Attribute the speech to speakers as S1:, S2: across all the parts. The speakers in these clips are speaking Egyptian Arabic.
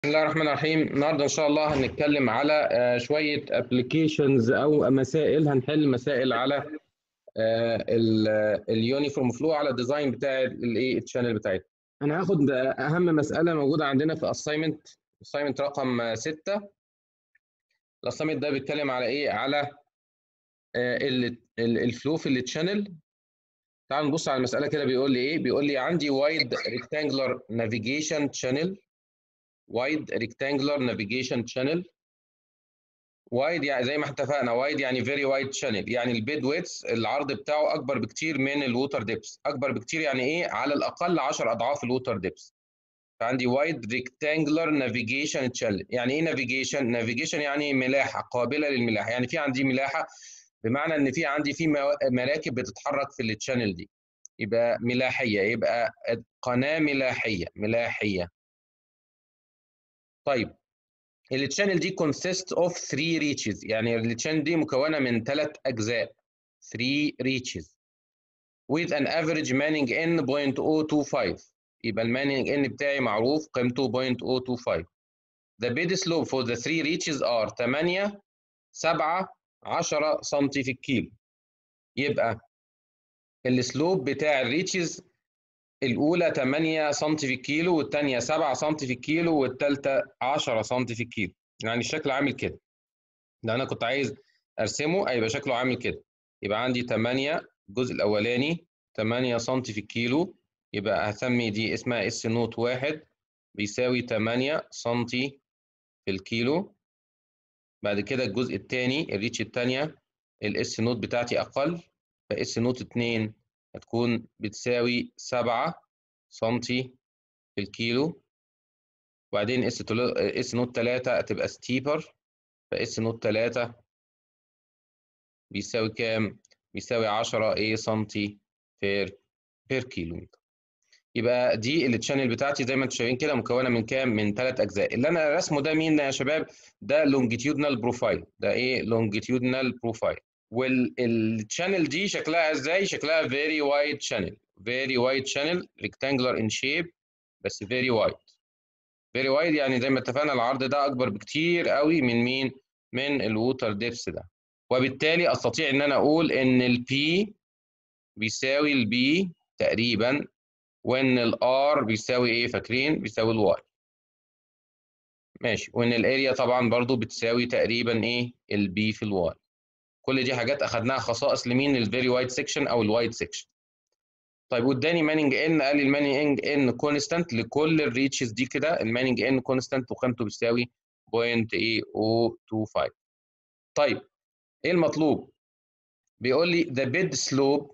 S1: بسم الله الرحمن الرحيم النهارده ان شاء الله هنتكلم على آه، شويه ابلكيشنز او مسائل هنحل مسائل على اليونيفورم فلو على الديزاين بتاع الايه الشانل بتاعتنا انا هاخد اهم مساله موجوده عندنا في اساينمنت اساينمنت رقم 6 الاساينمنت ده بيتكلم على ايه على الفلو في التشانل تعال نبص على المساله كده بيقول لي ايه بيقول لي عندي وايد ريكتانجلر نافيجيشن شانل وايد ريكتانجلر نافيجيشن شانل وايد يعني زي ما اتفقنا وايد يعني فيري وايد شانل يعني البيد ويتس العرض بتاعه اكبر بكتير من الووتر ديبس اكبر بكتير يعني ايه على الاقل 10 اضعاف الووتر ديبس فعندي وايد ريكتانجلر نافيجيشن شانل يعني ايه نافيجيشن نافيجيشن يعني ملاحه قابله للملاحه يعني في عندي ملاحه بمعنى ان في عندي في مراكب بتتحرك في التشانل دي يبقى ملاحيه يبقى قناه ملاحيه ملاحيه طيب التشانل دي consist of 3 reaches يعني التشانل دي مكونه من ثلاث اجزاء 3 reaches with an average manning n 0.025 يبقى المانينج n بتاعي معروف قيمته 0.025 the bed slope for the 3 reaches are 8 7 10 سم في الكيلو يبقى السلوب بتاع الريتشز الاولى 8 سم في الكيلو والثانيه 7 سم في الكيلو والثالثه 10 سم في الكيلو يعني الشكل عامل كده ده انا كنت عايز ارسمه هيبقى شكله عامل كده يبقى عندي 8 الجزء الاولاني 8 سم في الكيلو يبقى هسمي دي اسمها اس نوت واحد بيساوي 8 سم في الكيلو بعد كده الجزء الثاني الريتش الثانيه الاس نوت بتاعتي اقل فاس نوت 2 هتكون بتساوي 7 سنتي في الكيلو وبعدين اس اس نوت 3 هتبقى ستيبر فاس نوت 3 بيساوي كام؟ بيساوي 10 ايه سنتي بير بير كيلومتر يبقى دي التشانل بتاعتي زي ما انتم شايفين كده مكونه من كام؟ من ثلاث اجزاء اللي انا رسمه ده مين يا شباب؟ ده لونجيتيودنال بروفايل ده ايه؟ لونجيتيودنال بروفايل والشانل دي شكلها ازاي شكلها very wide channel very wide channel rectangular in shape بس very wide very wide يعني زي ما اتفقنا العرض ده اكبر بكتير قوي من مين من الووتر ديبس ده وبالتالي استطيع ان انا اقول ان البي بيساوي البي تقريبا وان الار بيساوي ايه فاكرين بيساوي الواي ماشي وان الاريا طبعا برضو بتساوي تقريبا ايه البي في الواي كل دي حاجات اخدناها خصائص لمين الفيري وايد سيكشن او الوايد سيكشن طيب واداني مانينج ان قال لي المانينج ان كونستانت لكل الريتشز دي كده المانينج ان كونستانت وقيمته بتساوي 0.025 طيب ايه المطلوب بيقول لي the bed slope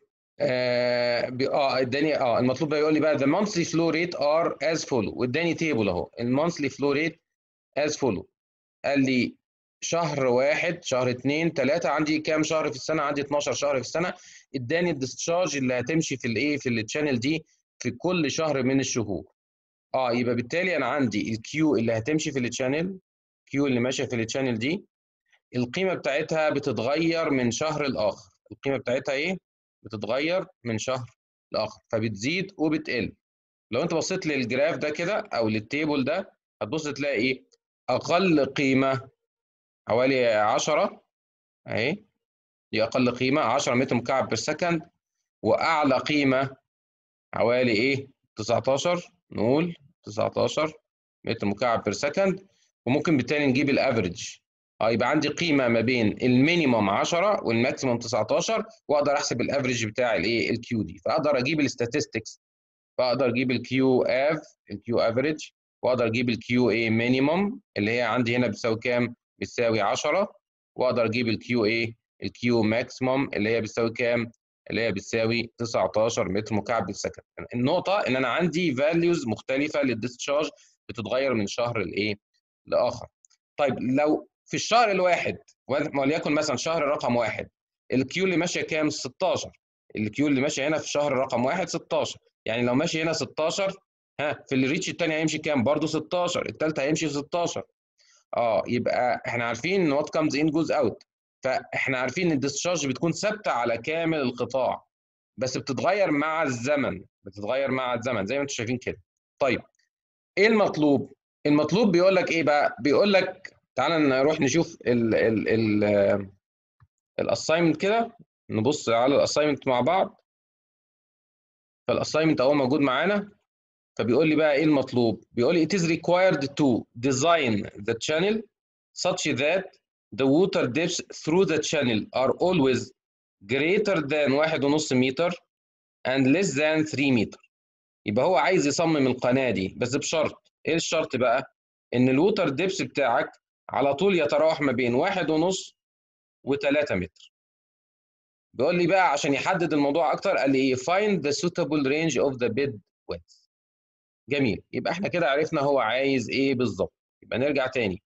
S1: اه اداني اه المطلوب بيقول لي بقى the monthly flow rate are as follow واداني تيبل اهو المونثلي فلو ريت as follow قال لي شهر واحد شهر اثنين ثلاثة عندي كام شهر في السنة؟ عندي 12 شهر في السنة اداني الديسشارج اللي هتمشي في الايه في التشانل دي في كل شهر من الشهور. اه يبقى بالتالي انا عندي الكيو اللي هتمشي في التشانل كيو اللي ماشية في التشانل دي القيمة بتاعتها بتتغير من شهر لآخر، القيمة بتاعتها ايه؟ بتتغير من شهر لآخر فبتزيد وبتقل. لو انت بصيت للجراف ده كده او للتيبل ده هتبص تلاقي ايه؟ اقل قيمة حوالي 10 اهي دي اقل قيمه 10 متر مكعب بير سكند واعلى قيمه حوالي ايه 19 نقول 19 متر مكعب بير سكند وممكن بالتالي نجيب الافريج اه يبقى عندي قيمه ما بين المينيمم 10 والماكسيمم 19 واقدر احسب الافريج بتاع الايه الكيو دي فاقدر اجيب الستاتستكس فاقدر اجيب الكيو اف الكيو افريج واقدر اجيب الكيو اي مينيمم اللي هي عندي هنا بتساوي كام بتساوي 10 واقدر اجيب الكيو ايه الكيو ماكسيموم اللي هي بتساوي كام اللي هي بتساوي 19 متر مكعب بالسكند النقطه ان انا عندي فاليوز مختلفه للديسشارج بتتغير من شهر لايه لاخر طيب لو في الشهر الواحد وليكن مثلا شهر رقم واحد الكيو اللي ماشيه كام 16 الكيو اللي ماشيه هنا في شهر رقم واحد 16 يعني لو ماشي هنا 16 ها في الريتش الثاني هيمشي كام برضه 16 الثالثه هيمشي 16 اه يبقى احنا عارفين ان وات كامز ان جوز اوت فاحنا عارفين ان الديسشارج بتكون ثابته على كامل القطاع بس بتتغير مع الزمن بتتغير مع الزمن زي ما انتم شايفين كده طيب ايه المطلوب المطلوب بيقول لك ايه بقى بيقول لك تعالى نروح نشوف ال ال ال الاساينمنت كده نبص على الاساينمنت مع بعض فالاساينمنت اهو موجود معانا فبيقول لي بقى ايه المطلوب بيقول لي it is required to design the channel such that the water depths through the channel are always greater than واحد ونص متر and less than 3 متر يبقى هو عايز يصمم القناة دي بس بشرط ايه الشرط بقى ان الووتر ديبس بتاعك على طول يتراوح ما بين واحد ونص و3 متر بيقول لي بقى عشان يحدد الموضوع اكتر قال لي ايه find the suitable range of the bed width جميل يبقى احنا كده عرفنا هو عايز ايه بالظبط يبقى نرجع تاني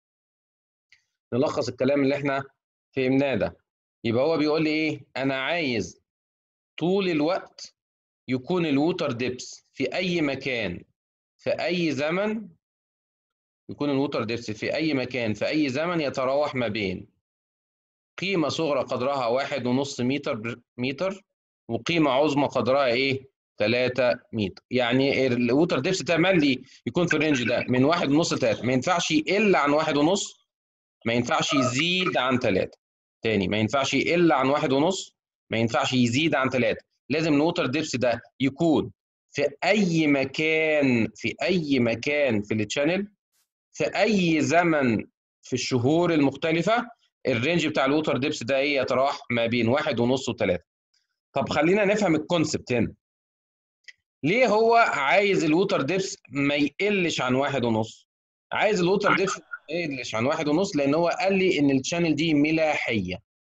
S1: نلخص الكلام اللي احنا فهمناه ده يبقى هو بيقول لي ايه انا عايز طول الوقت يكون الووتر ديبس في اي مكان في اي زمن يكون الووتر ديبس في اي مكان في اي زمن يتراوح ما بين قيمه صغرى قدرها واحد ونص متر متر وقيمه عظمى قدرها ايه 3 متر يعني الووتر ديبس تملي يكون في الرينج ده من واحد ونص لثلاثة ما ينفعش يقل عن واحد ونص ما ينفعش يزيد عن ثلاثة تاني ما ينفعش يقل عن واحد ونص ما ينفعش يزيد عن ثلاثة لازم الووتر ديبس ده يكون في اي مكان في اي مكان في التشانل في اي زمن في الشهور المختلفه الرينج بتاع الووتر ديبس ده ايه يتراوح ما بين واحد ونص وثلاثة طب خلينا نفهم الكونسبت هنا ليه هو عايز الووتر ديبس ما يقلش عن واحد ونص عايز الووتر ديبس ما يقلش عن واحد ونص لان هو قال لي ان الشانل دي ملاحيه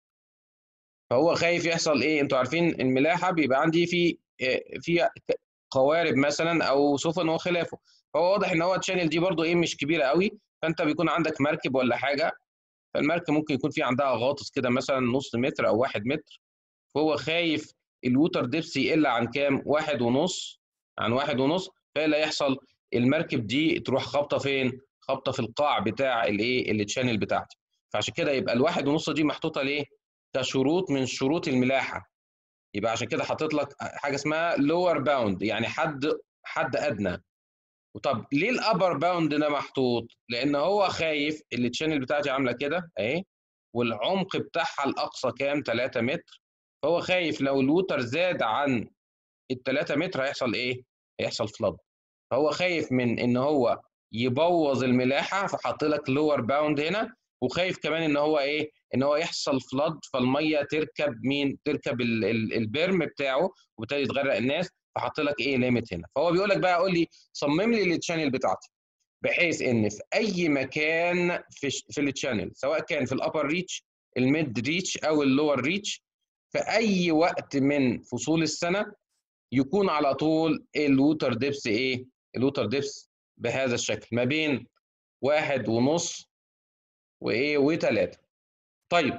S1: فهو خايف يحصل ايه انتوا عارفين الملاحه بيبقى عندي في في قوارب مثلا او سفن وخلافه فهو واضح ان هو الشانل دي برضو ايه مش كبيره قوي فانت بيكون عندك مركب ولا حاجه فالمركب ممكن يكون في عندها غاطس كده مثلا نص متر او واحد متر فهو خايف الووتر ديبس يقل عن كام واحد ونص عن واحد ونص فايه اللي هيحصل المركب دي تروح خابطه فين خابطه في القاع بتاع الايه التشانل بتاعتي فعشان كده يبقى الواحد ونص دي محطوطه ليه كشروط من شروط الملاحه يبقى عشان كده حاطط لك حاجه اسمها لور باوند يعني حد حد ادنى وطب ليه الابر باوند ده محطوط لان هو خايف التشانل بتاعتي عامله كده اهي والعمق بتاعها الاقصى كام 3 متر فهو خايف لو الوتر زاد عن ال 3 متر هيحصل ايه هيحصل فلاد فهو خايف من ان هو يبوظ الملاحه فحط لك لور باوند هنا وخايف كمان ان هو ايه ان هو يحصل فلاد فالميه تركب مين تركب ال ال البرم بتاعه وبالتالي تغرق الناس فحط لك ايه ليميت هنا فهو بيقول لك بقى قول لي صمم لي التشانل بتاعتي بحيث ان في اي مكان في في التشانل سواء كان في الابر ريتش الميد ريتش او اللور ريتش في اي وقت من فصول السنه يكون على طول الووتر ديبس ايه الووتر ديبس بهذا الشكل ما بين واحد ونص وايه وثلاثه طيب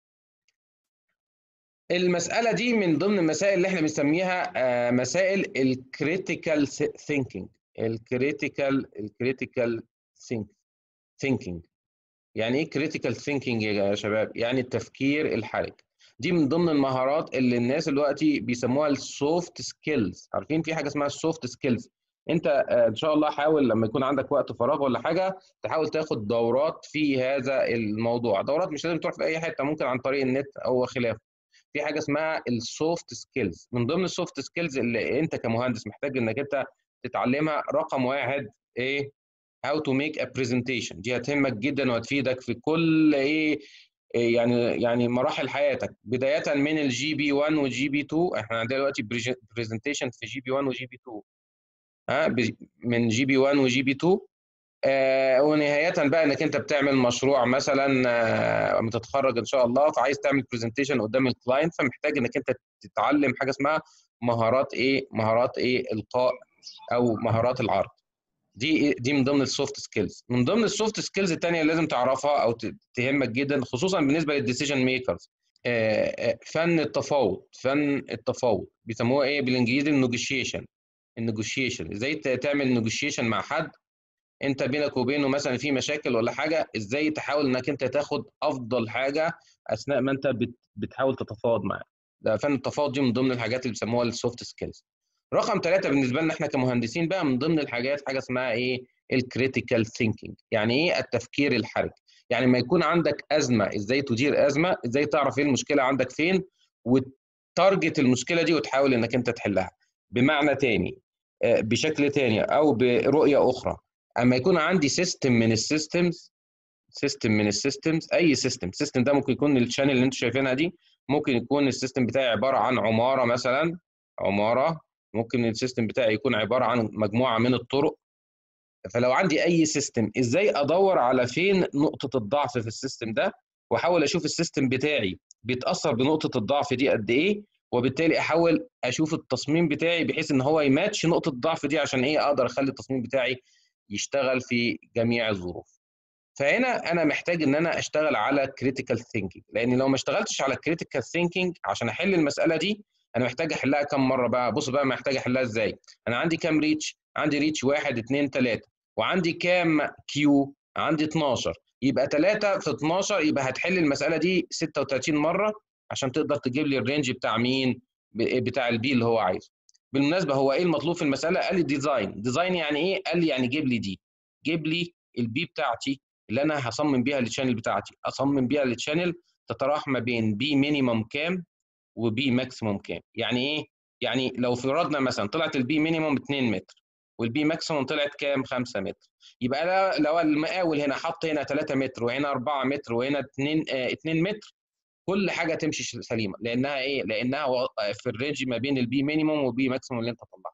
S1: المساله دي من ضمن المسائل اللي احنا بنسميها مسائل الكريتيكال ثينكينج الكريتيكال الكريتيكال ثينكينج يعني ايه كريتيكال ثينكينج يا شباب يعني التفكير الحرج دي من ضمن المهارات اللي الناس دلوقتي بيسموها السوفت سكيلز عارفين في حاجه اسمها السوفت سكيلز انت ان شاء الله حاول لما يكون عندك وقت فراغ ولا حاجه تحاول تاخد دورات في هذا الموضوع دورات مش لازم تروح في اي حته ممكن عن طريق النت او خلافه في حاجه اسمها السوفت سكيلز من ضمن السوفت سكيلز اللي انت كمهندس محتاج انك انت تتعلمها رقم واحد ايه how to make a presentation دي هتهمك جدا وهتفيدك في كل ايه يعني يعني مراحل حياتك بدايه من الجي بي 1 والجي بي 2 احنا عندنا دلوقتي برزنتيشن في جي بي 1 وجي بي 2 ها من جي بي 1 وجي بي 2 آه ونهايه بقى انك انت بتعمل مشروع مثلا آه لما تتخرج ان شاء الله فعايز تعمل برزنتيشن قدام الكلاينت فمحتاج انك انت تتعلم حاجه اسمها مهارات ايه مهارات ايه القاء او مهارات العرض دي دي من ضمن السوفت سكيلز من ضمن السوفت سكيلز الثانيه اللي لازم تعرفها او تهمك جدا خصوصا بالنسبه للديسيجن ميكرز فن التفاوض فن التفاوض بيسموها ايه بالانجليزي النيجوشيشن النيجوشيشن ازاي تعمل نيجوشيشن مع حد انت بينك وبينه مثلا في مشاكل ولا حاجه ازاي تحاول انك انت تاخد افضل حاجه اثناء ما انت بتحاول تتفاوض معاه ده فن التفاوض دي من ضمن الحاجات اللي بيسموها السوفت سكيلز رقم ثلاثة بالنسبة لنا احنا كمهندسين بقى من ضمن الحاجات حاجة اسمها ايه الكريتيكال ثينكينج يعني ايه التفكير الحرج يعني ما يكون عندك ازمه ازاي تدير ازمه ازاي تعرف ايه المشكله عندك فين وتارجت المشكله دي وتحاول انك انت تحلها بمعنى تاني بشكل تاني او برؤيه اخرى اما يكون عندي سيستم من السيستمز سيستم من السيستمز اي سيستم سيستم ده ممكن يكون الشانل اللي انتم شايفينها دي ممكن يكون السيستم بتاعي عباره عن عماره مثلا عماره ممكن السيستم بتاعي يكون عباره عن مجموعه من الطرق فلو عندي اي سيستم ازاي ادور على فين نقطه الضعف في السيستم ده واحاول اشوف السيستم بتاعي بيتاثر بنقطه الضعف دي قد ايه وبالتالي احاول اشوف التصميم بتاعي بحيث ان هو يماتش نقطه الضعف دي عشان ايه اقدر اخلي التصميم بتاعي يشتغل في جميع الظروف فهنا انا محتاج ان انا اشتغل على كريتيكال ثينكينج لان لو ما اشتغلتش على كريتيكال ثينكينج عشان احل المساله دي انا محتاج احلها كم مره بقى بص بقى محتاج احلها ازاي انا عندي كام ريتش عندي ريتش 1 2 3 وعندي كام كيو عندي 12 يبقى 3 في 12 يبقى هتحل المساله دي 36 مره عشان تقدر تجيب لي الرينج بتاع مين بتاع البي اللي هو عايزه بالمناسبه هو ايه المطلوب في المساله قال لي ديزاين ديزاين يعني ايه قال لي يعني جيب لي دي جيب لي البي بتاعتي اللي انا هصمم بيها التشانل بتاعتي اصمم بيها التشانل تتراوح ما بين بي مينيمم كام وبي ماكسيموم كام يعني ايه يعني لو فرضنا مثلا طلعت البي مينيمم 2 متر والبي ماكسيموم طلعت كام 5 متر يبقى لو المقاول هنا حط هنا 3 متر وهنا 4 متر وهنا 2 2 متر كل حاجه تمشي سليمه لانها ايه لانها في الرينج ما بين البي مينيموم والبي ماكسيموم اللي انت طلعته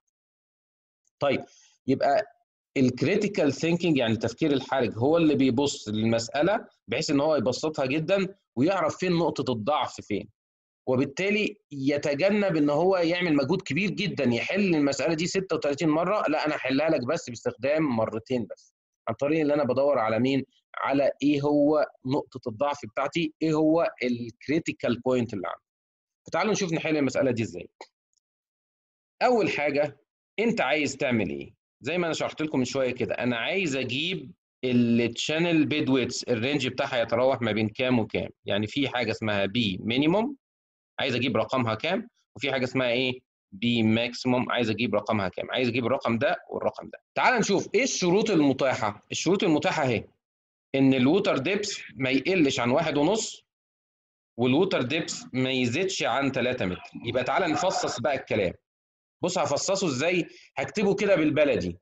S1: طيب يبقى الكريتيكال ثينكينج يعني التفكير الحرج هو اللي بيبص للمساله بحيث ان هو يبسطها جدا ويعرف فين نقطه الضعف فين وبالتالي يتجنب ان هو يعمل مجهود كبير جدا يحل المساله دي 36 مره لا انا احلها لك بس باستخدام مرتين بس عن طريق ان انا بدور على مين على ايه هو نقطه الضعف بتاعتي ايه هو الكريتيكال بوينت اللي عندي فتعالوا نشوف نحل المساله دي ازاي اول حاجه انت عايز تعمل ايه زي ما انا شرحت لكم من شويه كده انا عايز اجيب التشانل بيد ويتس الرينج بتاعها يتراوح ما بين كام وكام يعني في حاجه اسمها بي مينيموم عايز اجيب رقمها كام وفي حاجه اسمها ايه بي ماكسيموم عايز اجيب رقمها كام عايز اجيب الرقم ده والرقم ده تعال نشوف ايه الشروط المتاحه الشروط المتاحه اهي ان الووتر ديبس ما يقلش عن واحد ونص والووتر ديبس ما يزيدش عن 3 متر يبقى تعال نفصص بقى الكلام بص هفصصه ازاي هكتبه كده بالبلدي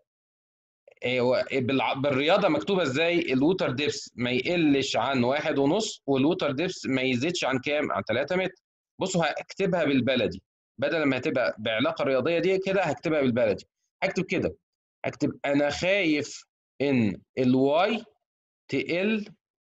S1: بالرياضه مكتوبه ازاي الووتر ديبس ما يقلش عن واحد ونص والووتر ديبس ما يزيدش عن كام عن 3 متر بصوا هكتبها بالبلدي بدل ما هتبقى بعلاقه رياضيه دي كده هكتبها بالبلدي هكتب كده هكتب انا خايف ان الواي تقل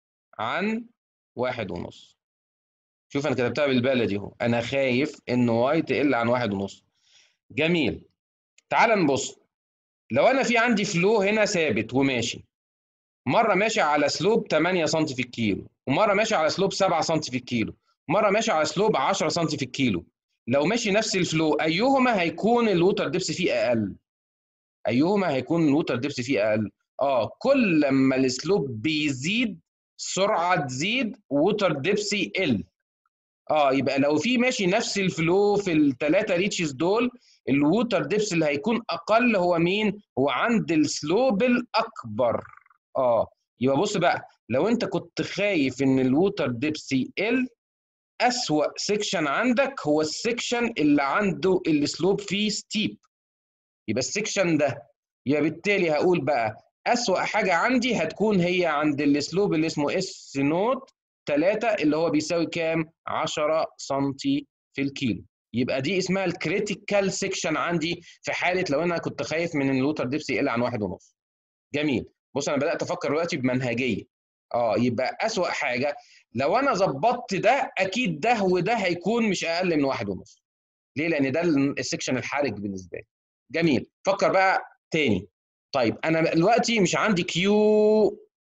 S1: عن واحد ونص شوف انا كتبتها بالبلدي اهو انا خايف ان واي تقل عن واحد ونص جميل تعال نبص لو انا في عندي فلو هنا ثابت وماشي مره ماشي على سلوب 8 سم في الكيلو ومره ماشي على سلوب 7 سم في الكيلو مره ماشي على سلوب 10 سم في الكيلو لو ماشي نفس الفلو ايهما هيكون الووتر ديبس فيه اقل ايهما هيكون الووتر ديبس فيه اقل اه كل لما السلوب بيزيد سرعه تزيد ووتر ديبس يقل اه يبقى لو في ماشي نفس الفلو في الثلاثه ريتشز دول الووتر ديبس اللي هيكون اقل هو مين هو عند السلوب الاكبر اه يبقى بص بقى لو انت كنت خايف ان الووتر ديبس يقل اسوأ سيكشن عندك هو السيكشن اللي عنده السلوب فيه ستيب يبقى السيكشن ده يبقى بالتالي هقول بقى اسوأ حاجه عندي هتكون هي عند السلوب اللي اسمه اس نوت 3 اللي هو بيساوي كام 10 سم في الكيلو يبقى دي اسمها الكريتيكال سيكشن عندي في حاله لو انا كنت خايف من ان الوتر ديبس يقل عن واحد ونص جميل بص انا بدات افكر دلوقتي بمنهجيه اه يبقى اسوأ حاجه لو انا ظبطت ده اكيد ده وده هيكون مش اقل من واحد ونص ليه لان ده السكشن الحرج بالنسبه لي جميل فكر بقى تاني طيب انا دلوقتي مش عندي كيو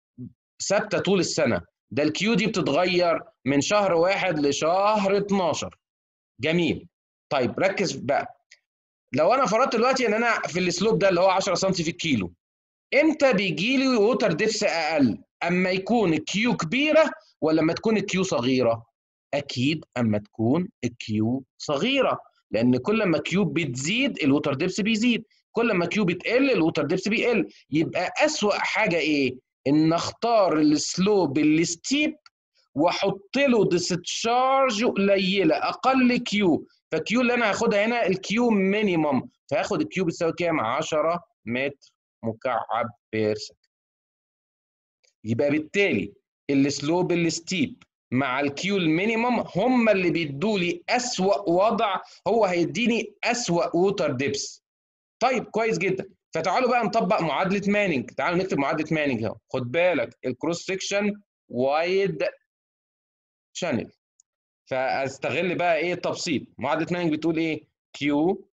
S1: ثابته طول السنه ده الكيو دي بتتغير من شهر واحد لشهر 12 جميل طيب ركز بقى لو انا فرضت دلوقتي ان انا في السلوب ده اللي هو 10 سم في الكيلو امتى بيجي لي ووتر ديبس اقل اما يكون الكيو كبيره ولا لما تكون الكيو صغيره اكيد اما تكون الكيو صغيره لان كل ما كيو بتزيد الووتر ديبس بيزيد كل ما كيو بتقل الووتر ديبس بيقل يبقى اسوأ حاجه ايه ان اختار السلوب الستيب واحط له ديستشارج قليله اقل كيو فكيو اللي انا هاخدها هنا الكيو مينيمم فهاخد الكيو بتساوي كام 10 متر مكعب بير سكند يبقى بالتالي السلوب الستيب مع الكيو المينيمم هم اللي بيدوا لي اسوأ وضع هو هيديني اسوأ ووتر ديبس طيب كويس جدا فتعالوا بقى نطبق معادله مانينج تعالوا نكتب معادله مانينج اهو خد بالك الكروس سكشن وايد شانل فاستغل بقى ايه التبسيط معادله مانينج بتقول ايه كيو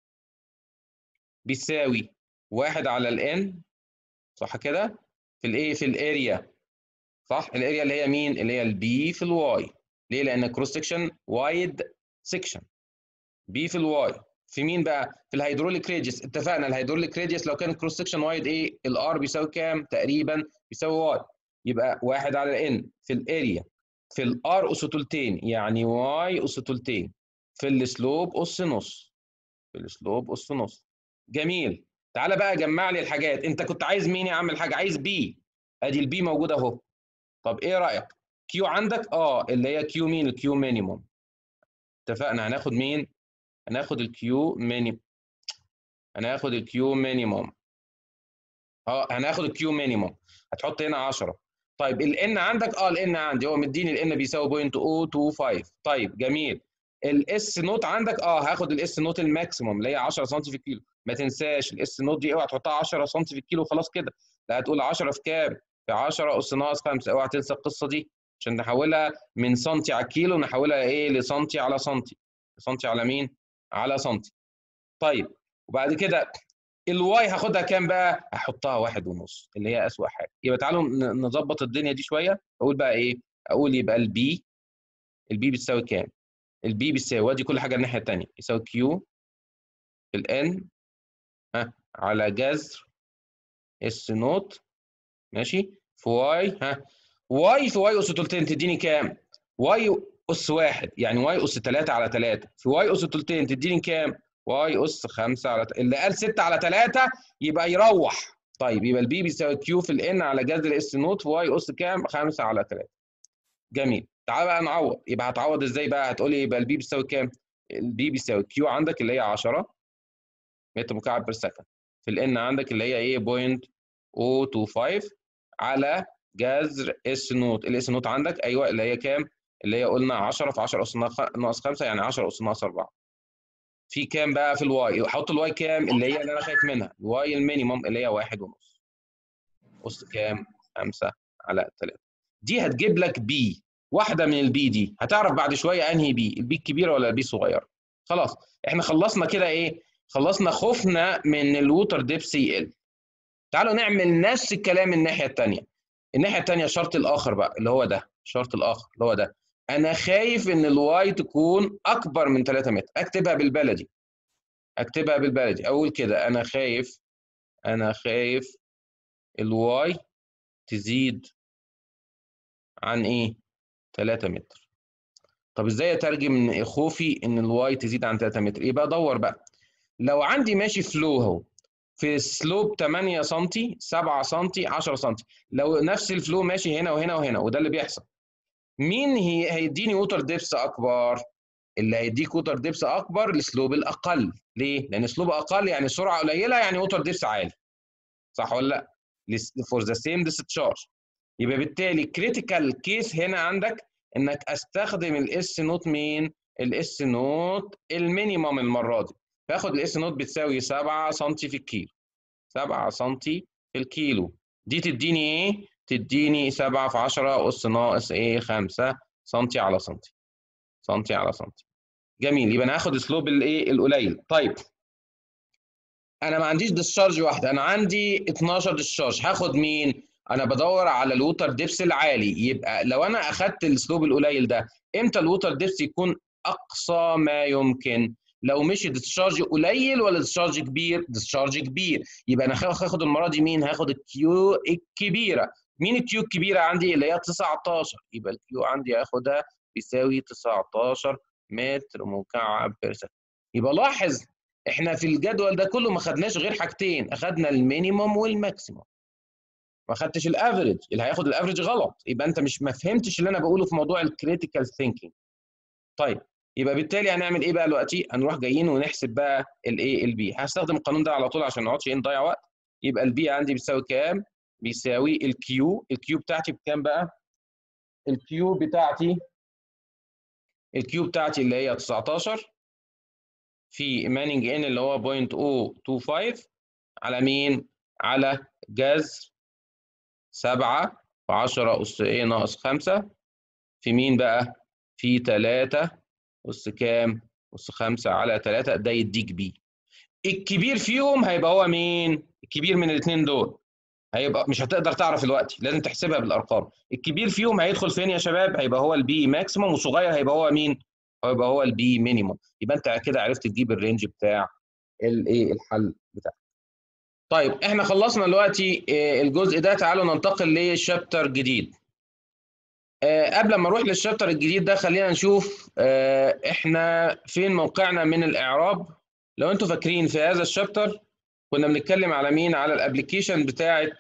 S1: بيساوي واحد على الان صح كده في الايه في الاريا صح الاريا اللي هي مين اللي هي البي في الواي ليه لان كروس سكشن وايد سكشن بي في الواي في مين بقى في الهيدروليك ريديوس اتفقنا الهيدروليك ريديوس لو كان كروس سكشن وايد ايه الار بيساوي كام تقريبا بيساوي واي يبقى واحد على ان في الاريا في الار اس تلتين يعني واي اس تلتين في السلوب اس نص في السلوب اس نص جميل تعالى بقى جمع لي الحاجات انت كنت عايز مين يا عم الحاج عايز بي ادي البي موجوده اهو طب ايه رايك كيو عندك اه اللي هي كيو مين الكيو مينيموم اتفقنا هناخد مين هناخد الكيو مينيموم هناخد الكيو مينيموم اه هناخد الكيو مينيموم هتحط هنا 10 طيب الان عندك اه الان عندي هو مديني الان بيساوي 0.025 طيب جميل الاس نوت عندك اه هاخد الاس نوت الماكسيموم اللي هي 10 سم في الكيلو ما تنساش الاس نوت دي اوعى تحطها 10 سم في الكيلو خلاص كده لا هتقول 10 في كام في 10 اس ناقص 5 اوعى تنسى القصه دي عشان نحولها من سنتي على كيلو نحولها ايه لسنتي على سنتي سنتي على مين على سنتي طيب وبعد كده الواي هاخدها كام بقى هحطها واحد ونص اللي هي اسوأ حاجه يبقى تعالوا نظبط الدنيا دي شويه اقول بقى ايه اقول يبقى البي البي بتساوي كام البي بيساوي وادي كل حاجه الناحيه الثانيه يساوي كيو في الان ها على جذر اس نوت ماشي في واي ها واي في واي اس تلتين تديني كام؟ واي اس واحد يعني واي اس 3 على 3 في واي اس تلتين تديني كام؟ واي اس 5 على اللي قال 6 على 3 يبقى يروح طيب يبقى البي بيساوي كيو في الان على جذر اس نوت في واي اس كام؟ 5 على 3 جميل تعال بقى نعوض يبقى هتعوض ازاي بقى؟ هتقولي يبقى البي بيساوي كام؟ البي بيساوي كيو عندك اللي هي 10 متر مكعب بير سكند في الان عندك اللي هي ايه 0.025 على جذر اس نوت الاس نوت عندك ايوه اللي هي كام اللي هي قلنا 10 في 10 اس ناقص 5 يعني 10 اس ناقص 4 في كام بقى في الواي احط الواي كام اللي هي اللي انا خايف منها الواي المينيمم اللي هي واحد ونص اس كام 5 على 3 دي هتجيب لك بي واحده من البي دي هتعرف بعد شويه انهي بي البي الكبيره ولا البي الصغيره خلاص احنا خلصنا كده ايه خلصنا خوفنا من الووتر ديبس يقل تعالوا نعمل نفس الكلام الناحيه الثانيه الناحيه الثانيه الشرط الاخر بقى اللي هو ده الشرط الاخر اللي هو ده انا خايف ان الواي تكون اكبر من 3 متر اكتبها بالبلدي اكتبها بالبلدي اقول كده انا خايف انا خايف الواي تزيد عن ايه 3 متر طب ازاي اترجم خوفي ان الواي تزيد عن 3 متر يبقى ادور بقى لو عندي ماشي فلو اهو في سلوب 8 سم 7 سم 10 سم لو نفس الفلو ماشي هنا وهنا وهنا وده اللي بيحصل مين هي هيديني ووتر ديبس اكبر اللي هيديك ووتر ديبس اكبر السلوب الاقل ليه لان سلوب اقل يعني سرعه قليله يعني ووتر ديبس عالي صح ولا لا فور ذا سيم ديسشارج يبقى بالتالي كريتيكال كيس هنا عندك انك استخدم الاس نوت مين الاس نوت المينيمم المره دي باخد الاس نوت بتساوي 7 سم في الكيلو 7 سم في الكيلو دي تديني ايه تديني 7 في 10 اس ناقص ايه 5 سم على سم سم على سم جميل يبقى انا هاخد سلوب الايه القليل طيب انا ما عنديش ديسشارج واحده انا عندي 12 ديسشارج هاخد مين انا بدور على الووتر ديبس العالي يبقى لو انا اخدت السلوب القليل ده امتى الووتر ديبس يكون اقصى ما يمكن لو مشي ديسشارج قليل ولا ديسشارج كبير ديسشارج كبير يبقى انا هاخد المره دي مين هاخد الكيو الكبيره مين الكيو الكبيره عندي اللي هي 19 يبقى الكيو عندي هاخدها بيساوي 19 متر مكعب بير سكند يبقى لاحظ احنا في الجدول ده كله ما خدناش غير حاجتين اخدنا المينيموم والماكسيموم ما خدتش الافريج اللي هياخد الافريج غلط يبقى انت مش ما فهمتش اللي انا بقوله في موضوع الكريتيكال ثينكينج طيب يبقى بالتالي هنعمل ايه بقى دلوقتي هنروح جايين ونحسب بقى الايه البي هستخدم القانون ده على طول عشان ما نقعدش نضيع وقت يبقى البي عندي بيساوي كام بيساوي الكيو الكيو بتاعتي بكام بقى الكيو بتاعتي الكيو بتاعتي اللي هي 19 في مانينج ان اللي هو 0.025 على مين على جذر 7 في 10 اس ايه ناقص 5 في مين بقى في 3 أس كام؟ أس 5 على 3 ده يديك بي. الكبير فيهم هيبقى هو مين؟ الكبير من الاثنين دول. هيبقى مش هتقدر تعرف الوقت لازم تحسبها بالارقام الكبير فيهم هيدخل فين يا شباب هيبقى هو البي ماكسيموم والصغير هيبقى هو مين هيبقى هو البي مينيموم يبقى انت كده عرفت تجيب الرينج بتاع الايه الحل بتاعك طيب احنا خلصنا دلوقتي الجزء ده تعالوا ننتقل لشابتر جديد قبل ما نروح للشابتر الجديد ده خلينا نشوف احنا فين موقعنا من الاعراب لو انتوا فاكرين في هذا الشابتر كنا بنتكلم على مين على الابلكيشن بتاعه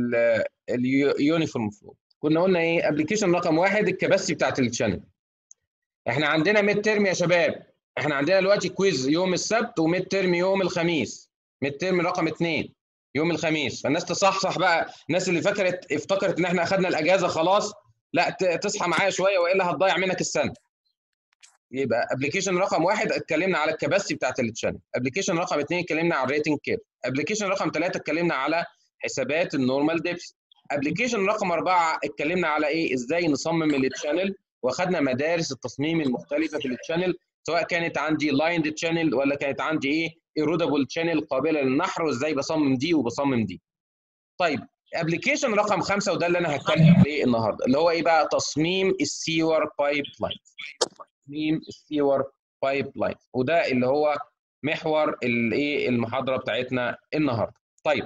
S1: اليونيفورم فلو كنا قلنا ايه ابلكيشن رقم واحد الكباسيتي بتاعه الشانل احنا عندنا ميد ترم يا شباب احنا عندنا دلوقتي كويز يوم السبت وميد ترم يوم الخميس ميد ترم رقم اثنين يوم الخميس فالناس تصحصح بقى الناس اللي فكرت افتكرت ان احنا اخذنا الاجازه خلاص لا تصحى معايا شويه والا هتضيع منك السنه يبقى ابلكيشن رقم واحد اتكلمنا على الكباسيتي بتاعت التشانل ابلكيشن رقم اثنين اتكلمنا على الريتنج كير ابلكيشن رقم ثلاثه اتكلمنا على حسابات النورمال ديبس ابلكيشن رقم اربعه اتكلمنا على ايه ازاي نصمم التشانل واخدنا مدارس التصميم المختلفه في التشانل سواء كانت عندي لايند تشانل ولا كانت عندي ايه ايرودابل تشانل قابله للنحر وازاي بصمم دي وبصمم دي طيب ابلكيشن رقم خمسه وده اللي انا هتكلم عليه النهارده اللي هو ايه بقى تصميم السيور بايب لاين تصميم السيور بايب لاين وده اللي هو محور الايه المحاضره بتاعتنا النهارده طيب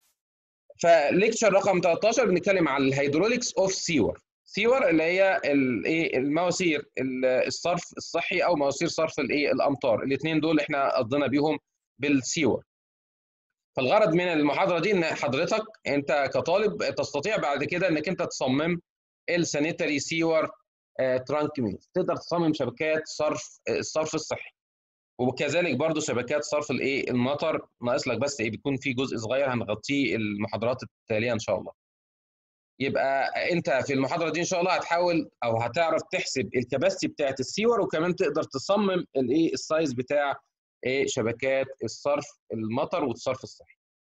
S1: فليكتشر رقم 13 بنتكلم على الهيدروليكس اوف سيور سيور اللي هي الايه المواسير الصرف الصحي او مواسير صرف الايه الامطار الاثنين دول احنا قضينا بيهم بالسيور فالغرض من المحاضره دي ان حضرتك انت كطالب تستطيع بعد كده انك انت تصمم السانيتري سيور ترانك مينز تقدر تصمم شبكات صرف الصرف الصحي وكذلك برضو شبكات صرف الايه المطر ناقص لك بس ايه بيكون في جزء صغير هنغطيه المحاضرات التاليه ان شاء الله يبقى انت في المحاضره دي ان شاء الله هتحاول او هتعرف تحسب الكباستي بتاعت السيور وكمان تقدر تصمم الايه السايز بتاع ايه شبكات الصرف المطر والصرف الصحي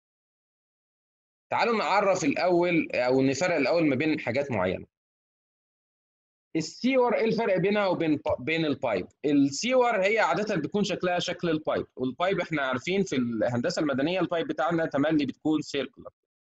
S1: تعالوا نعرف الاول او نفرق الاول ما بين حاجات معينه السيور ايه الفرق بينها وبين بين البايب السيور هي عاده بتكون شكلها شكل البايب والبايب احنا عارفين في الهندسه المدنيه البايب بتاعنا تملي بتكون سيركلر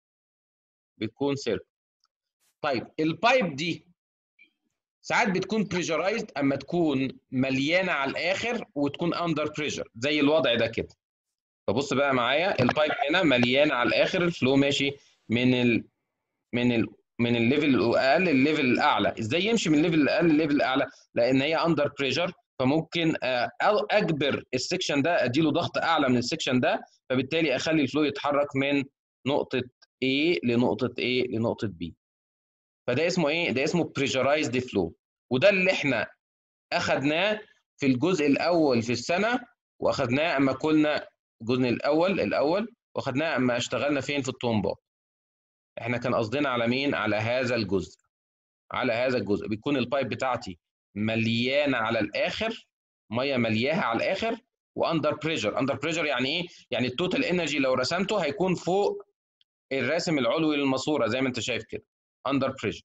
S1: بتكون سيركل طيب البايب دي ساعات بتكون بريشرايزد اما تكون مليانه على الاخر وتكون اندر بريشر زي الوضع ده كده فبص بقى معايا البايب هنا مليان على الاخر الفلو ماشي من ال من ال من الليفل الاقل للليفل الاعلى ازاي يمشي من الليفل الاقل للليفل الاعلى لان هي اندر بريشر فممكن اجبر السكشن ده اديله ضغط اعلى من السكشن ده فبالتالي اخلي الفلو يتحرك من نقطه A لنقطه A لنقطه B فده اسمه ايه ده اسمه بريشرايزد فلو وده اللي احنا اخذناه في الجزء الاول في السنه واخذناه اما كنا الجزء الاول الاول واخذناه اما اشتغلنا فين في الطنبات احنا كان قصدنا على مين على هذا الجزء على هذا الجزء بيكون البايب بتاعتي مليانه على الاخر ميه ملياها على الاخر واندر بريشر اندر بريشر يعني ايه يعني التوتال انرجي لو رسمته هيكون فوق الراسم العلوي للماسوره زي ما انت شايف كده اندر بريشر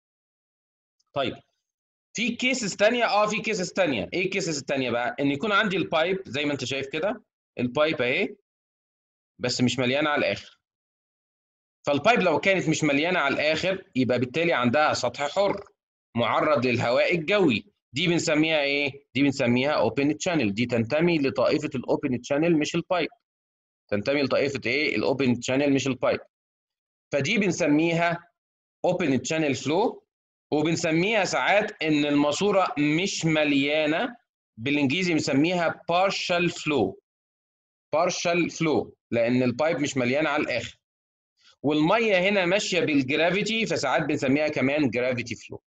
S1: طيب في كيسز ثانيه اه في كيسز ثانيه ايه الكيسز الثانيه بقى ان يكون عندي البايب زي ما انت شايف كده البايب اهي بس مش مليانه على الاخر فالبايب لو كانت مش مليانه على الاخر يبقى بالتالي عندها سطح حر معرض للهواء الجوي دي بنسميها ايه دي بنسميها اوبن تشانل دي تنتمي لطائفه الاوبن تشانل مش البايب تنتمي لطائفه ايه الاوبن تشانل مش البايب فدي بنسميها اوبن تشانل فلو وبنسميها ساعات ان الماسوره مش مليانه بالانجليزي بنسميها partial flow بارشال فلو لان البايب مش مليان على الاخر والميه هنا ماشيه بالجرافيتي فساعات بنسميها كمان جرافيتي فلو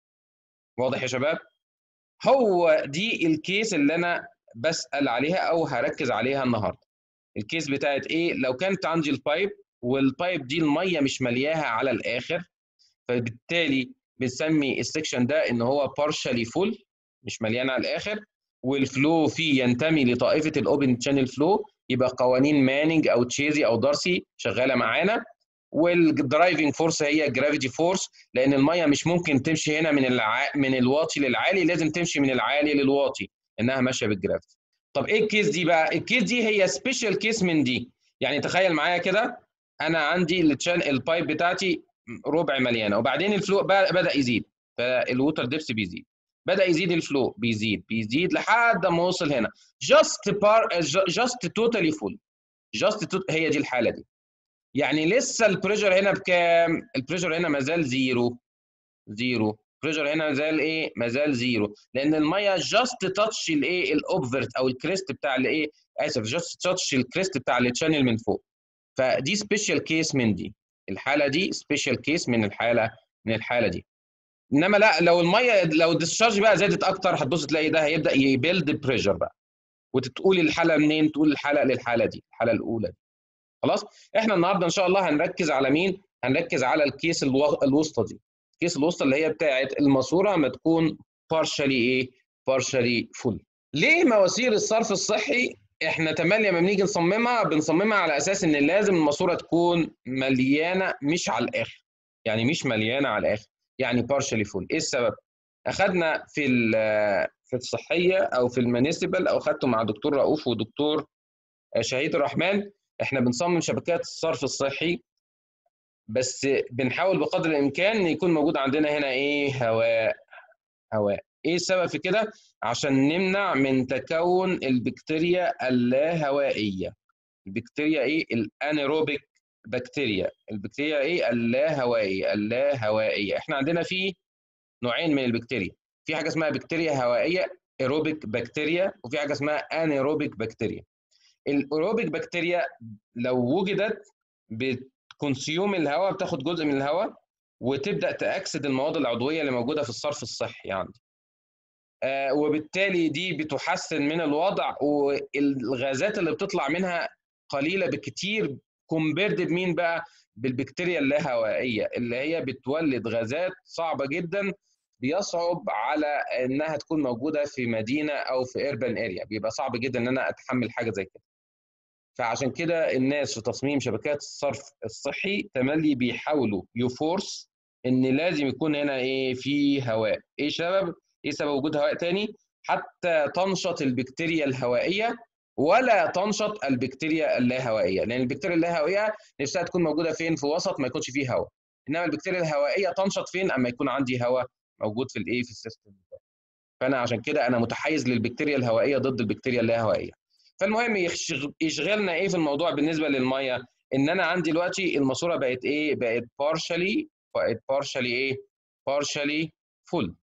S1: واضح يا شباب هو دي الكيس اللي انا بسال عليها او هركز عليها النهارده الكيس بتاعت ايه لو كانت عندي البايب والبايب دي الميه مش ملياها على الاخر فبالتالي بنسمي السكشن ده ان هو بارشالي فول مش مليان على الاخر والفلو فيه ينتمي لطائفه الاوبن شانل فلو يبقى قوانين مانينج او تشيزي او دارسي شغاله معانا والدرايفنج فورس هي جرافيتي فورس لان الميه مش ممكن تمشي هنا من الع... من الواطي للعالي لازم تمشي من العالي للواطي انها ماشيه بالجرافيتي طب ايه الكيس دي بقى الكيس دي هي سبيشال كيس من دي يعني تخيل معايا كده انا عندي التشان البايب بتاعتي ربع مليانه وبعدين الفلو بدا يزيد فالووتر ديبس بيزيد بدا يزيد الفلو بيزيد بيزيد لحد ما وصل هنا جاست بار جاست توتالي فول جاست هي دي الحاله دي يعني لسه البريشر هنا بكام البريشر هنا ما زال زيرو زيرو البريشر هنا ما زال ايه ما زال زيرو لان الميه جاست تاتش الايه الاوبفرت او الكريست بتاع الايه اسف جاست تاتش الكريست بتاع التشانل من فوق فدي سبيشال كيس من دي الحاله دي سبيشال كيس من الحاله من الحاله دي انما لا لو الميه لو الديسشارج بقى زادت اكتر هتبص تلاقي ده هيبدا يبيلد بريشر بقى وتقول الحاله منين تقول الحاله للحاله دي الحاله الاولى دي خلاص احنا النهارده ان شاء الله هنركز على مين هنركز على الكيس الوسطى دي الكيس الوسطى اللي هي بتاعه الماسوره ما تكون بارشالي ايه بارشالي فول ليه مواسير الصرف الصحي احنا تملي لما بنيجي نصممها بنصممها على اساس ان لازم الماسوره تكون مليانه مش على الاخر يعني مش مليانه على الاخر يعني بارشالي فول ايه السبب اخذنا في في الصحيه او في المانيسيبل او اخذته مع دكتور رؤوف ودكتور شهيد الرحمن احنا بنصمم شبكات الصرف الصحي بس بنحاول بقدر الامكان ان يكون موجود عندنا هنا ايه هواء هواء ايه السبب في كده عشان نمنع من تكون البكتيريا اللاهوائيه البكتيريا ايه الانيروبيك بكتيريا البكتيريا ايه اللاهوائيه اللاهوائيه احنا عندنا في نوعين من البكتيريا في حاجه اسمها بكتيريا هوائيه ايروبيك بكتيريا وفي حاجه اسمها انيروبيك بكتيريا الايروبيك بكتيريا لو وجدت بتكونسيوم الهواء بتاخد جزء من الهواء وتبدا تاكسد المواد العضويه اللي موجوده في الصرف الصحي عندي آه وبالتالي دي بتحسن من الوضع والغازات اللي بتطلع منها قليله بكتير كومبيرد بمين بقى بالبكتيريا اللاهوائيه اللي هي بتولد غازات صعبه جدا بيصعب على انها تكون موجوده في مدينه او في اربن اريا بيبقى صعب جدا ان انا اتحمل حاجه زي كده فعشان كده الناس في تصميم شبكات الصرف الصحي تملي بيحاولوا يفورس ان لازم يكون هنا ايه في هواء ايه سبب ايه سبب وجود هواء تاني حتى تنشط البكتيريا الهوائيه ولا تنشط البكتيريا اللاهوائيه لان البكتيريا اللاهوائيه نفسها تكون موجوده فين في وسط ما يكونش فيه هواء انما البكتيريا الهوائيه تنشط فين اما يكون عندي هواء موجود في الايه في السيستم فانا عشان كده انا متحيز للبكتيريا الهوائيه ضد البكتيريا اللاهوائيه فالمهم يشغلنا ايه في الموضوع بالنسبه للميه ان انا عندي دلوقتي الماسوره بقت ايه بقت بارشالي بقت بارشالي ايه بارشالي فول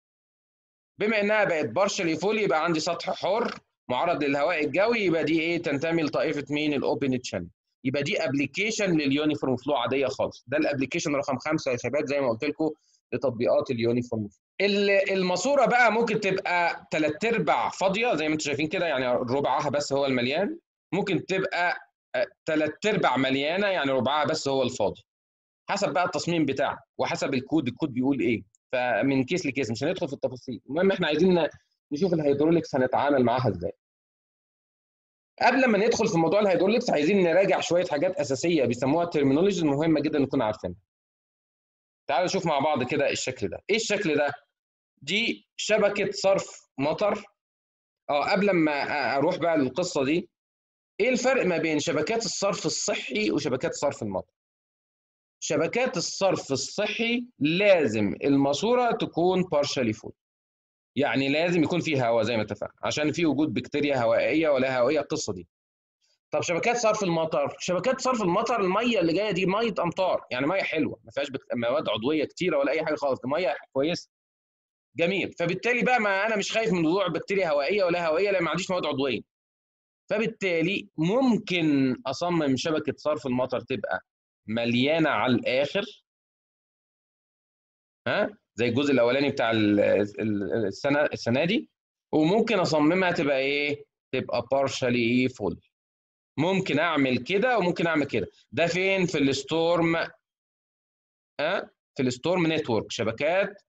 S1: بما انها بقت بارشالي فول يبقى عندي سطح حر معرض للهواء الجوي يبقى دي ايه تنتمي لطائفه مين الاوبن تشانل يبقى دي ابلكيشن لليونيفورم فلو عاديه خالص ده الابلكيشن رقم خمسه يا شباب زي ما قلت لكم لتطبيقات اليونيفورم الماسوره بقى ممكن تبقى ثلاث ارباع فاضيه زي ما انتم شايفين كده يعني ربعها بس هو المليان ممكن تبقى ثلاث ارباع مليانه يعني ربعها بس هو الفاضي حسب بقى التصميم بتاعك وحسب الكود الكود بيقول ايه فمن كيس لكيس مش هندخل في التفاصيل المهم احنا عايزين نشوف الهيدروليكس هنتعامل معاها ازاي قبل ما ندخل في موضوع الهيدروليكس عايزين نراجع شويه حاجات اساسيه بيسموها ترمينولوجي مهمه جدا نكون عارفينها تعالوا نشوف مع بعض كده الشكل ده ايه الشكل ده دي شبكه صرف مطر اه قبل ما اروح بقى للقصه دي ايه الفرق ما بين شبكات الصرف الصحي وشبكات صرف المطر شبكات الصرف الصحي لازم الماسوره تكون بارشالي فول يعني لازم يكون فيه هواء زي ما اتفقنا عشان في وجود بكتيريا هوائيه ولا هوائيه القصه دي طب شبكات صرف المطر شبكات صرف المطر الميه اللي جايه دي ميه امطار يعني ميه حلوه ما فيهاش مواد عضويه كتيره ولا اي حاجه خالص دي ميه كويسه جميل فبالتالي بقى ما انا مش خايف من موضوع بكتيريا هوائيه ولا هوائيه لان ما عنديش مواد عضويه فبالتالي ممكن اصمم شبكه صرف المطر تبقى مليانه على الاخر ها زي الجزء الاولاني بتاع السنه السنه دي وممكن اصممها تبقى ايه تبقى partially full ممكن اعمل كده وممكن اعمل كده ده فين في الستورم ها في الستورم نتورك شبكات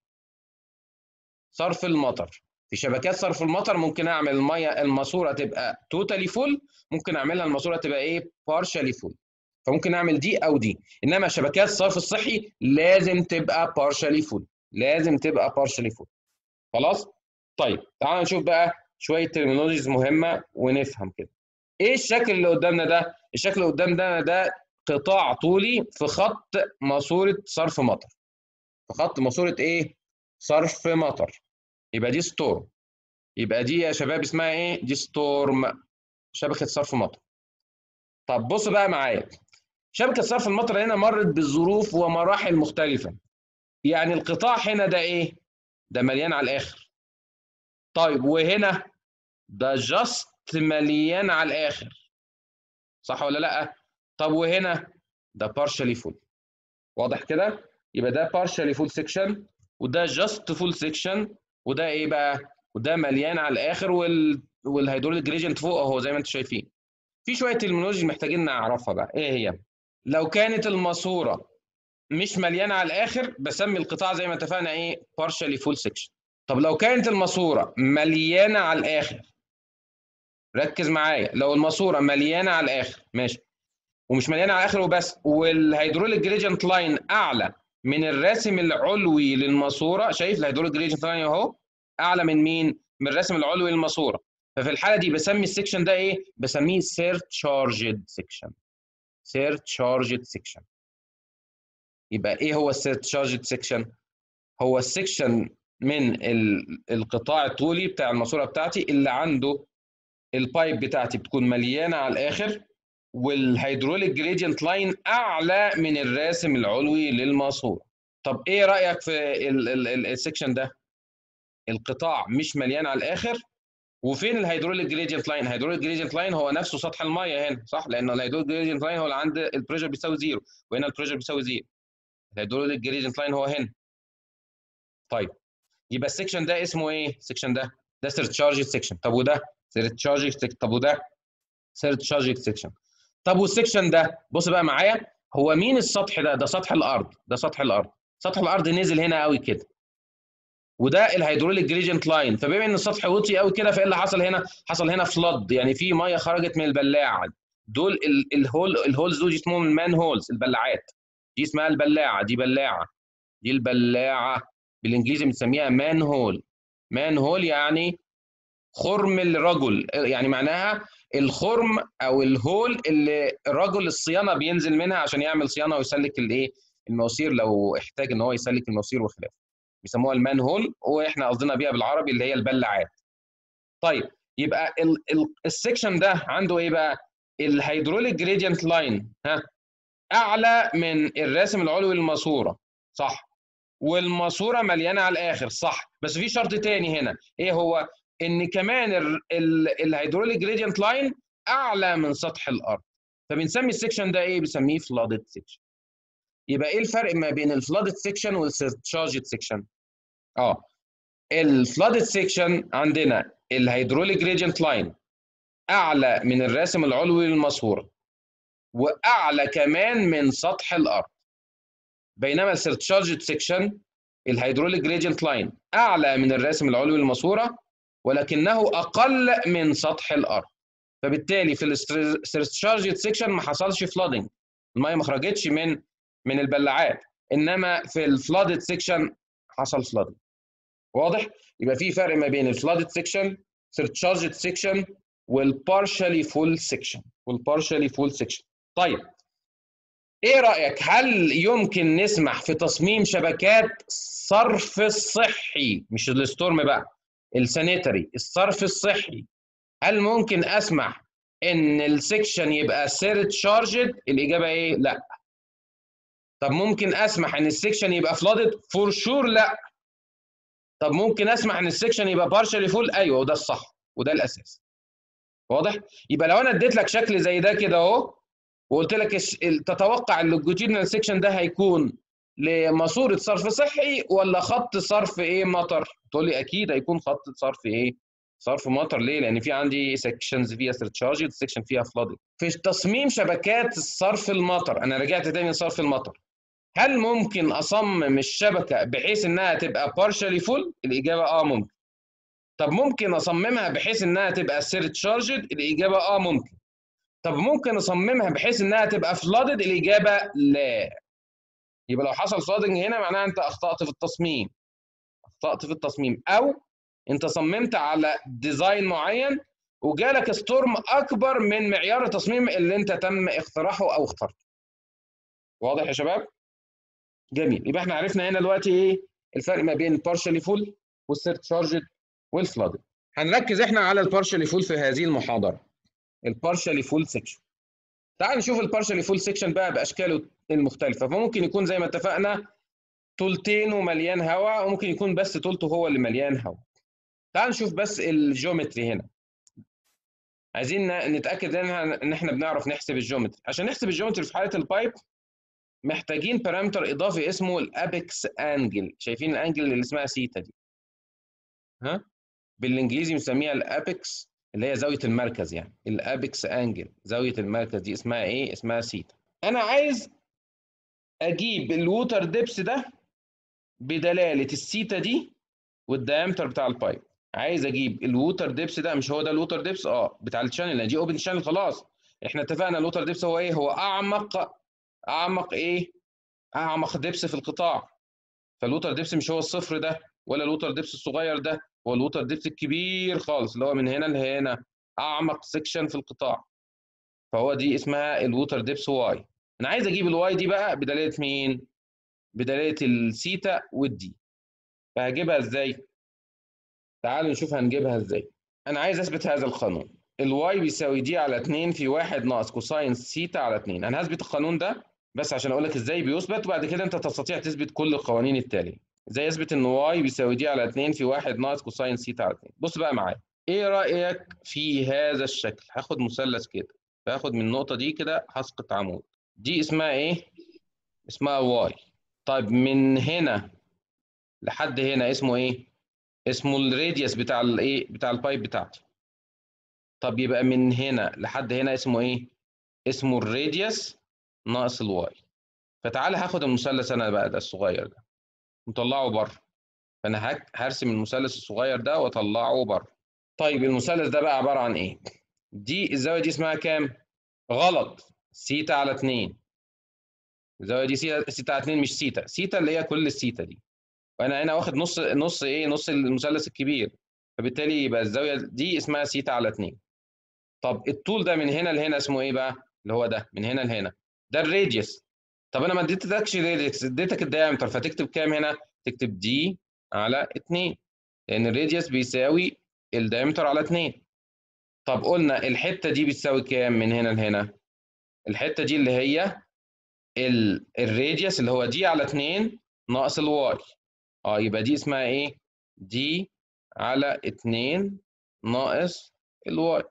S1: صرف المطر في شبكات صرف المطر ممكن اعمل الميه الماسوره تبقى توتالي فول ممكن اعملها الماسوره تبقى ايه بارشالي فول فممكن اعمل دي او دي انما شبكات الصرف الصحي لازم تبقى بارشالي فول لازم تبقى بارشالي فول خلاص طيب تعالوا نشوف بقى شويه ترمينولوجيز مهمه ونفهم كده ايه الشكل اللي قدامنا ده الشكل اللي قدامنا ده قطاع طولي في خط ماسوره صرف مطر في خط ماسوره ايه صرف مطر يبقى دي ستورم يبقى دي يا شباب اسمها ايه دي ستورم شبكه صرف مطر طب بص بقى معايا شبكه صرف المطر هنا مرت بظروف ومراحل مختلفه يعني القطاع هنا ده ايه ده مليان على الاخر طيب وهنا ده جاست مليان على الاخر صح ولا لا طب وهنا ده partially full واضح كده يبقى ده partially full section وده just full section وده ايه بقى وده مليان على الاخر وال والهيدروليك جريجنت فوق اهو زي ما انتم شايفين في شويه ترمينولوجي محتاجين نعرفها بقى ايه هي لو كانت الماسوره مش مليانه على الاخر بسمي القطاع زي ما اتفقنا ايه partially full section طب لو كانت الماسوره مليانه على الاخر ركز معايا لو الماسوره مليانه على الاخر ماشي ومش مليانه على الاخر وبس والهيدروليك جريجنت لاين اعلى من الراسم العلوي للماسوره شايف الهيدروليك جريجنت لاين اهو اعلى من مين من الراسم العلوي للماسوره ففي الحاله دي بسمي السكشن ده ايه بسميه سير تشارجد سكشن سير تشارجد سكشن يبقى ايه هو السير تشارجد سكشن هو السكشن من القطاع الطولي بتاع الماسوره بتاعتي اللي عنده البايب بتاعتي بتكون مليانه على الاخر والهيدروليك جريدينت لاين اعلى من الراسم العلوي للماسوره طب ايه رايك في السكشن ده القطاع مش مليان على الاخر وفين الهيدروليك جريدينت لاين الهيدروليك جريدينت لاين هو نفسه سطح الميه هنا صح لان الهيدروليك جريدينت لاين هو اللي عند البريشر بيساوي زيرو وهنا البريشر بيساوي زيرو الهيدروليك جريدينت لاين هو هنا طيب يبقى السكشن ده اسمه ايه السكشن ده ده سيرتشارج سكشن طب وده سيرتشارج سكشن طب وده سيرتشارج سكشن طب والسكشن ده بص بقى معايا هو مين السطح ده ده سطح الارض ده سطح الارض سطح الارض نزل هنا قوي كده وده الهيدروليك جريجنت لاين فبما ان السطح وطي قوي كده فايه اللي حصل هنا حصل هنا فلود يعني في ميه خرجت من البلاعه دول الهول الهولز دول اسمهم المان هولز البلاعات دي اسمها البلاعه دي بلاعه دي البلاعه بالانجليزي بنسميها مان هول مان هول يعني خرم الرجل يعني معناها الخرم او الهول اللي رجل الصيانه بينزل منها عشان يعمل صيانه ويسلك الايه المواسير لو احتاج ان هو يسلك المواسير وخلافه بيسموها المان هول واحنا قصدنا بيها بالعربي اللي هي البلاعات طيب يبقى السكشن ده عنده ايه بقى الهيدروليك جريدينت لاين ها اعلى من الراسم العلوي للماسوره صح والماسوره مليانه على الاخر صح بس في شرط تاني هنا ايه هو ان كمان الهيدروليك جريدينت لاين اعلى من سطح الارض فبنسمي السكشن ده ايه بنسميه فلادد سكشن يبقى ايه الفرق ما بين الفلادد سكشن والسيرتشارجد سكشن اه الفلادد سكشن عندنا الهيدروليك جريدينت لاين اعلى من الراسم العلوي للماسوره واعلى كمان من سطح الارض بينما السيرتشارجد سكشن الهيدروليك جريدينت لاين اعلى من الراسم العلوي للماسوره ولكنه اقل من سطح الارض فبالتالي في السيرتشارجد سكشن ما حصلش فلودنج الميه ما خرجتش من من البلاعات انما في الفلودد سكشن حصل فلودنج واضح يبقى في فرق ما بين الفلودد سكشن سيرتشارجد سكشن والبارشالي فول سكشن والبارشالي فول سكشن طيب ايه رايك هل يمكن نسمح في تصميم شبكات صرف الصحي مش الستورم بقى السانيتري الصرف الصحي هل ممكن اسمح ان السكشن يبقى سير تشارجد الاجابه ايه لا طب ممكن اسمح ان السكشن يبقى فلودد فور شور لا طب ممكن اسمح ان السكشن يبقى بارشالي فول ايوه وده الصح وده الاساس واضح يبقى لو انا اديت لك شكل زي ده كده اهو وقلت لك الش- ال- تتوقع اللونجيتودينال سيكشن ده هيكون لماسوره صرف صحي ولا خط صرف ايه مطر تقول لي اكيد هيكون خط صرف ايه صرف مطر ليه لان في عندي سيكشنز فيها سيرتشارج سيكشن فيها فلودنج في تصميم شبكات الصرف المطر انا رجعت تاني لصرف المطر هل ممكن اصمم الشبكه بحيث انها تبقى بارشالي فول الاجابه اه ممكن طب ممكن اصممها بحيث انها تبقى سيرتشارجد الاجابه اه ممكن طب ممكن اصممها بحيث انها تبقى فلودد الاجابه لا يبقى لو حصل فلودنج هنا معناها انت اخطات في التصميم اخطات في التصميم او انت صممت على ديزاين معين وجالك ستورم اكبر من معيار التصميم اللي انت تم اقتراحه او اخترته واضح يا شباب جميل يبقى احنا عرفنا هنا دلوقتي ايه الفرق ما بين البارشالي فول والسيرتشارجد والفلودد هنركز احنا على البارشالي فول في هذه المحاضره البارشالي فول سيكشن تعال نشوف البارشالي فول سيكشن بقى باشكاله المختلفه فممكن يكون زي ما اتفقنا طولتين مليان هواء وممكن يكون بس طولته هو اللي مليان هواء تعال نشوف بس الجيومتري هنا عايزين ن- نتاكد ان إحنا- ان احنا بنعرف نحسب الجيومتري عشان نحسب الجيومتري في حاله البايب محتاجين بارامتر اضافي اسمه الابيكس انجل شايفين الانجل اللي اسمها سيتا دي ها بالانجليزي بنسميها الابيكس اللي هي زاويه المركز يعني الابيكس انجل زاويه المركز دي اسمها ايه اسمها سيتا انا عايز اجيب الووتر ديبس ده بدلاله السيتا دي والدايمتر بتاع البايب عايز اجيب الووتر ديبس ده مش هو ده الووتر ديبس اه بتاع الشانل لان دي اوبن شانل خلاص احنا اتفقنا الووتر ديبس هو ايه هو اعمق اعمق ايه اعمق ديبس في القطاع فالووتر ديبس مش هو الصفر ده ولا الووتر ديبس الصغير ده هو الووتر ديبس الكبير خالص اللي هو من هنا لهنا اعمق سيكشن في القطاع فهو دي اسمها الووتر ديبس واي انا عايز اجيب الواي دي بقى بدلاله مين بدلاله السيتا والدي فهجيبها ازاي تعالوا نشوف هنجيبها ازاي انا عايز اثبت هذا القانون الواي بيساوي دي على 2 في 1 ناقص كوساين سيتا على 2 انا هثبت القانون ده بس عشان اقول لك ازاي بيثبت وبعد كده انت تستطيع تثبت كل القوانين التاليه ازاي اثبت ان واي بيساوي دي على 2 في 1 ناقص كوساين سيتا على 2 بص بقى معايا ايه رايك في هذا الشكل هاخد مثلث كده فاخد من النقطه دي كده هسقط عمود دي اسمها ايه اسمها واي طيب من هنا لحد هنا اسمه ايه اسمه الراديوس بتاع الايه بتاع البايب بتاعتي طب يبقى من هنا لحد هنا اسمه ايه اسمه الراديوس ناقص الواي فتعالى هاخد المثلث انا بقى ده الصغير ده نطلعه بره فانا هك- هرسم المثلث الصغير ده واطلعه بره طيب المثلث ده بقى عباره عن ايه دي الزاويه دي اسمها كام غلط سيتا على 2 الزاويه دي سيتا سيتا على 2 مش سيتا سيتا اللي هي كل السيتا دي وانا هنا واخد نص نص ايه نص المثلث الكبير فبالتالي يبقى الزاويه دي اسمها سيتا على 2 طب الطول ده من هنا لهنا اسمه ايه بقى اللي هو ده من هنا لهنا ده الراديوس طب انا ما اديتكش راديوس اديتك الدايمتر فتكتب كام هنا تكتب دي على 2 لان الراديوس بيساوي الدايمتر على 2 طب قلنا الحته دي بتساوي كام من هنا لهنا الحته دي اللي هي ال- الراديوس اللي هو دي على 2 ناقص الواي اه يبقى دي اسمها ايه دي على 2 ناقص الواي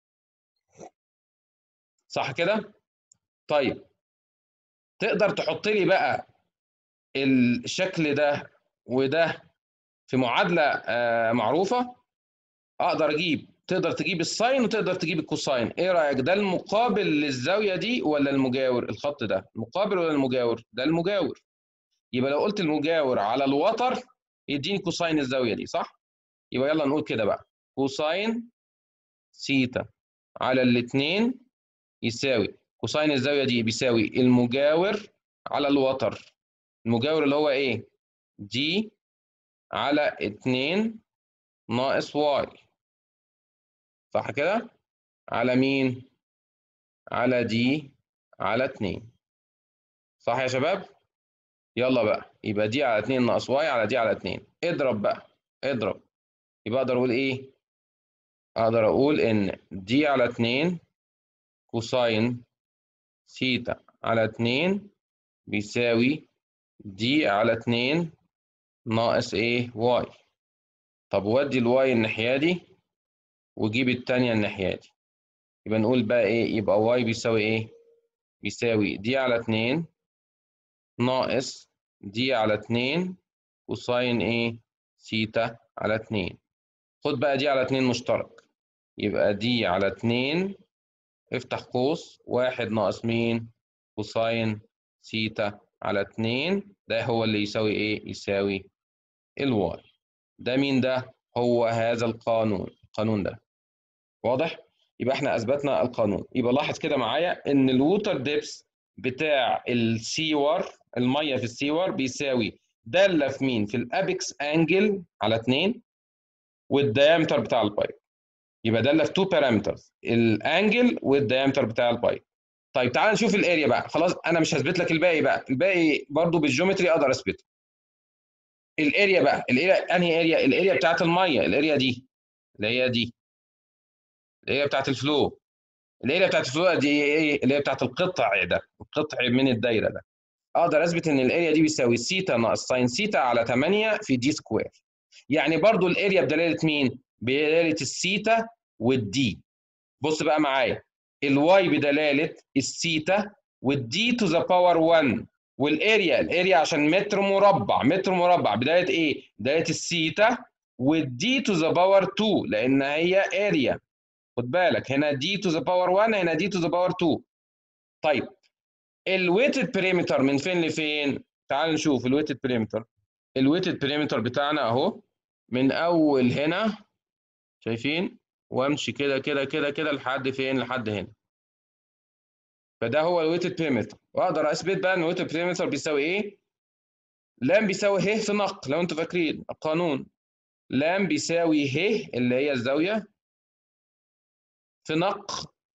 S1: صح كده طيب تقدر تحط لي بقى الشكل ده وده في معادله آه، معروفه اقدر اجيب تقدر تجيب الساين وتقدر تجيب الكوساين ايه رايك ده المقابل للزاويه دي ولا المجاور الخط ده المقابل ولا المجاور ده المجاور يبقى لو قلت المجاور على الوتر يديني كوساين الزاويه دي صح يبقى يلا نقول كده بقى كوساين سيتا على الاثنين يساوي كوساين الزاويه دي بيساوي المجاور على الوتر المجاور اللي هو ايه دي على 2 ناقص واي صح كده على مين على دي على 2 صح يا شباب يلا بقى يبقى دي على 2 ناقص واي على دي على 2 اضرب بقى اضرب يبقى اقدر اقول ايه اقدر اقول ان دي على 2 كوساين سيتا على 2 بيساوي دي على 2 ناقص ايه واي طب ودي الواي الناحيه دي وجيب التانية الناحيه دي يبقى نقول بقى ايه يبقى واي بيساوي ايه بيساوي دي على 2 ناقص دي على 2 كوساين ايه سيتا على 2 خد بقى دي على 2 مشترك يبقى دي على 2 افتح قوس واحد ناقص مين كوساين سيتا على 2 ده هو اللي يساوي ايه يساوي الواي ده مين ده هو هذا القانون القانون ده واضح يبقى احنا اثبتنا القانون يبقى لاحظ كده معايا ان الووتر ديبس بتاع السيور الميه في السيور بيساوي داله في مين في الابيكس انجل على 2 والديامتر بتاع البايب يبقى داله في تو بارامترز الانجل والديامتر بتاع البايب طيب تعال نشوف الاريا بقى خلاص انا مش هثبت لك الباقي بقى الباقي برضو بالجيومتري اقدر اثبته الاريا بقى الاريا انهي اريا الاريا بتاعت الميه الاريا دي اللي هي دي الاريا بتاعت الفلو الاريا بتاعت الفلو دي ايه اللي هي بتاعت القطع ده القطع من الدايره ده اقدر اثبت ان الاريا دي بيساوي سيتا ناقص ساين سيتا على 8 في دي سكوير يعني برضو الاريا بدلاله مين بدلاله السيتا والدي بص بقى معايا الواي بدلاله السيتا والدي تو ذا باور 1 والاريا الاريا عشان متر مربع متر مربع بدايه ايه بدايه السيتا والدي تو ذا باور 2 لان هي اريا خد بالك هنا دي تو ذا باور 1 هنا دي تو ذا باور 2 طيب الويتد بريمتر من فين لفين تعال نشوف الويتد بريمتر الويتد بريمتر بتاعنا اهو من اول هنا شايفين وامشي كده كده كده كده لحد فين لحد هنا فده هو الويتد بريمتر واقدر اثبت بقى ان الويتد بريمتر بيساوي ايه لام بيساوي ه في نق لو انتوا فاكرين القانون لام بيساوي ه اللي هي الزاويه في نق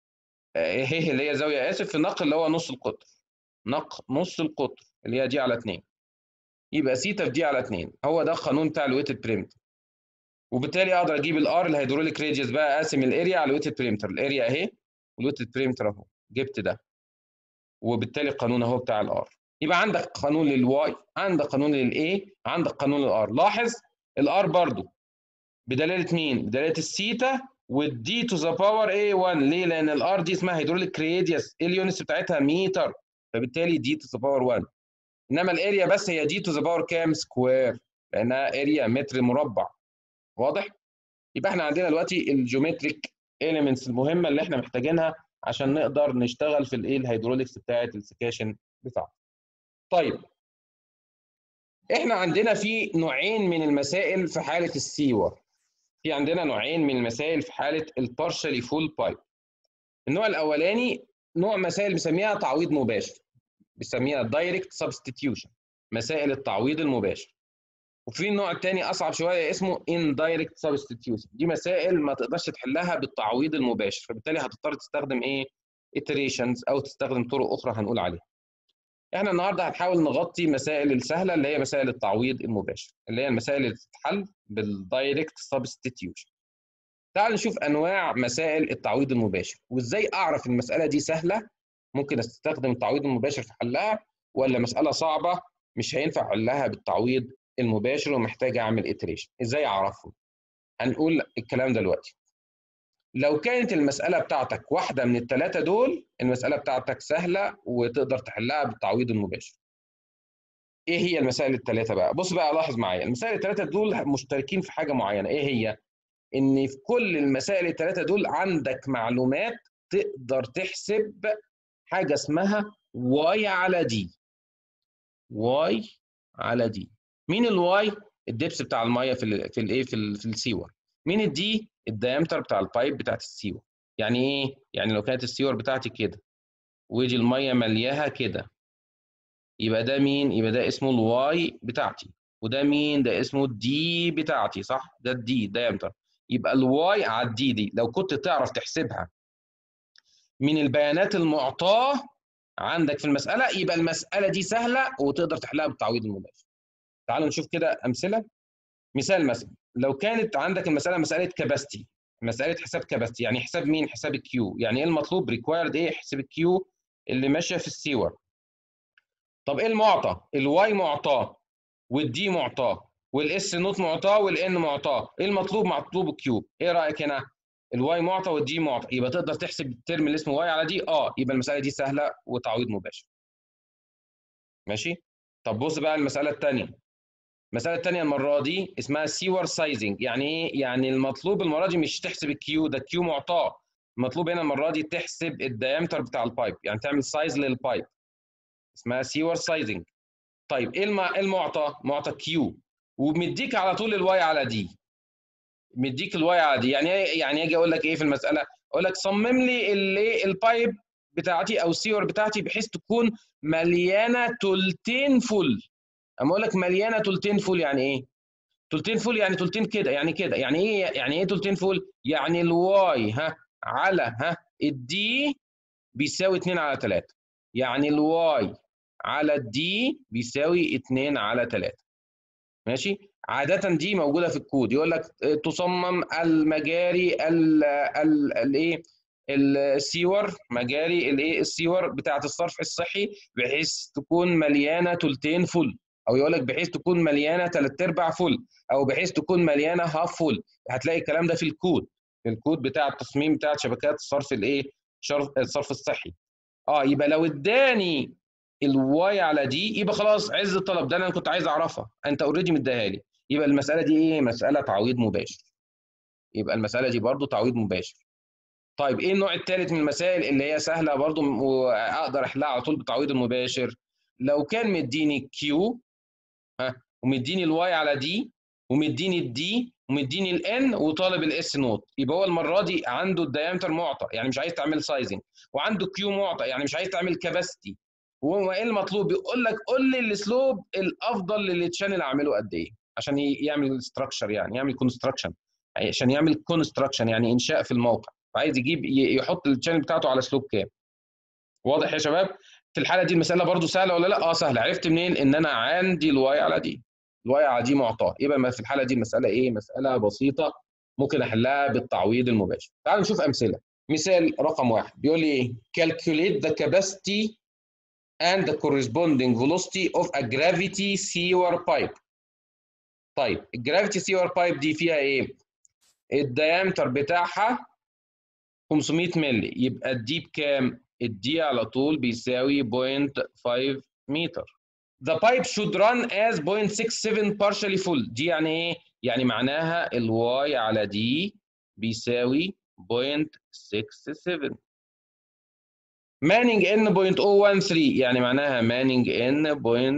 S1: ه اللي هي زاويه اسف في نق اللي هو نص القطر نق نص القطر اللي هي دي على 2 يبقى سيتا في دي على 2 هو ده القانون بتاع الويتد بريمتر وبالتالي اقدر اجيب الار الهيدروليك راديوس بقى اقسم الاريا على الويتد بريمتر الاريا اهي والويتد بريمتر اهو جبت ده وبالتالي القانون اهو بتاع الار يبقى عندك قانون للواي عندك قانون للاي عندك قانون للار لاحظ الار برضو بدلاله مين بدلاله السيتا والدي تو ذا باور اي 1 ليه لان الار دي اسمها هيدروليك راديوس اليونس بتاعتها متر فبالتالي دي تو ذا باور 1 انما الاريا بس هي دي تو ذا باور كام سكوير لانها اريا متر مربع واضح يبقى احنا عندنا دلوقتي الجيومتريك اليمنتس المهمه اللي احنا محتاجينها عشان نقدر نشتغل في الايه الهيدروليكس بتاعه السكاشن بتاعته طيب احنا عندنا في نوعين من المسائل في حاله السيور في عندنا نوعين من المسائل في حاله البارشالي فول بايب النوع الاولاني نوع مسائل بنسميها تعويض مباشر بنسميها دايركت سبستيتيوشن مسائل التعويض المباشر وفي النوع الثاني اصعب شويه اسمه indirect substitution دي مسائل ما تقدرش تحلها بالتعويض المباشر فبالتالي هتضطر تستخدم ايه iterations او تستخدم طرق اخرى هنقول عليها احنا النهارده هنحاول نغطي مسائل السهله اللي هي مسائل التعويض المباشر اللي هي المسائل اللي بتتحل بالدايركت سبستيتيوشن تعال نشوف انواع مسائل التعويض المباشر وازاي اعرف المساله دي سهله ممكن استخدم التعويض المباشر في حلها ولا مساله صعبه مش هينفع احلها بالتعويض المباشر ومحتاج اعمل iteration ازاي اعرفه هنقول الكلام ده دلوقتي لو كانت المساله بتاعتك واحده من الثلاثه دول المساله بتاعتك سهله وتقدر تحلها بالتعويض المباشر ايه هي المسائل الثلاثه بقى بص بقى لاحظ معايا المسائل الثلاثه دول مشتركين في حاجه معينه ايه هي ان في كل المسائل الثلاثه دول عندك معلومات تقدر تحسب حاجه اسمها واي على دي واي على دي مين الواي الدبس بتاع الميه في ال في الايه في, ال في السيور مين الدي الدايمتر بتاع البايب بتاعت السيور يعني ايه يعني لو كانت السيور بتاعتي كده ويجي الميه ملياها كده يبقى ده مين يبقى ده اسمه الواي بتاعتي وده مين ده اسمه الدي بتاعتي صح ده الدي دايمتر يبقى الواي على الدي دي لو كنت تعرف تحسبها من البيانات المعطاه عندك في المساله يبقى المساله دي سهله وتقدر تحلها بالتعويض المباشر تعالوا نشوف كده امثله مثال مثلا لو كانت عندك المساله مساله كاباستي مساله حساب كاباستي يعني حساب مين حساب الكيو يعني ايه المطلوب ريكوايرد ايه حساب الكيو اللي ماشيه في السيور طب ايه المعطى الواي معطاه والدي معطاه والاس نوت معطاه والان معطاه ايه المطلوب مطلوب الكيو ايه رايك هنا الواي معطى والدي معطى يبقى تقدر تحسب الترم اللي اسمه واي على دي اه يبقى المساله دي سهله وتعويض مباشر ماشي طب بص بقى المساله الثانيه المساله الثانيه المره دي اسمها سيور سايزنج يعني ايه يعني المطلوب المره دي مش تحسب الكيو ده الكيو معطاه المطلوب هنا المره دي تحسب الدايمتر بتاع البايب يعني تعمل سايز للبايب اسمها سيور سايزنج طيب ايه المعطى معطى كيو ومديك على طول الواي على دي مديك الواي على دي يعني ايه يعني اجي اقول لك ايه في المساله اقول لك صمم لي اللي البايب بتاعتي او السيور بتاعتي بحيث تكون مليانه تلتين فل اما اقول لك مليانه تلتين فل يعني ايه تلتين فل يعني تلتين كده يعني كده يعني ايه يعني ايه تلتين فل يعني الواي ها على ها الدي بيساوي 2 على 3 يعني الواي على الدي بيساوي 2 على 3 ماشي عادة دي موجودة في الكود يقول لك تصمم المجاري الايه السيور مجاري الايه السيور بتاعة الصرف الصحي بحيث تكون مليانة تلتين فل او يقول لك بحيث تكون مليانة ثلاث ارباع فل او بحيث تكون مليانة هاف فل هتلاقي الكلام ده في الكود في الكود بتاع التصميم بتاع شبكات الصرف الايه الصرف الصحي اه يبقى لو اداني الواي على دي يبقى خلاص عز الطلب ده انا كنت عايز اعرفها انت اوريدي مديها لي يبقى المساله دي ايه مساله تعويض مباشر يبقى المساله دي برضو تعويض مباشر طيب ايه النوع الثالث من المسائل اللي هي سهله برضو واقدر احلها على طول بالتعويض المباشر لو كان مديني كيو ها ومديني الواي على دي ومديني الدي ومديني الان وطالب الاس نوت يبقى هو المره دي عنده الدايمتر معطى يعني مش عايز تعمل سايزنج وعنده كيو معطى يعني مش عايز تعمل كاباسيتي وهو ايه المطلوب بيقول لك قول لي الاسلوب الافضل للتشانل اعمله قد ايه عشان يعمل ستراكشر يعني يعمل كونستراكشن عشان يعمل كونستراكشن يعني انشاء في الموقع فعايز يجيب يحط التشانل بتاعته على سلوب كام واضح يا شباب في الحاله دي المساله برده سهله ولا لا اه سهله عرفت منين ان انا عندي الواي على دي الواي على دي معطاه يبقى في الحاله دي المساله ايه مساله بسيطه ممكن احلها بالتعويض المباشر تعالوا نشوف امثله مثال رقم واحد بيقول لي calculate the capacity and the corresponding velocity of a gravity sewer pipe طيب الجرافيتي سيور بايب دي فيها ايه الديامتر بتاعها 500 مللي يبقى الدي بكام الدي على طول بيساوي 0.5 متر The pipe should run as 0.67 partially full دي يعني ايه يعني معناها الواي على دي بيساوي 0.67 مانينج ان 0.013 يعني معناها مانينج ان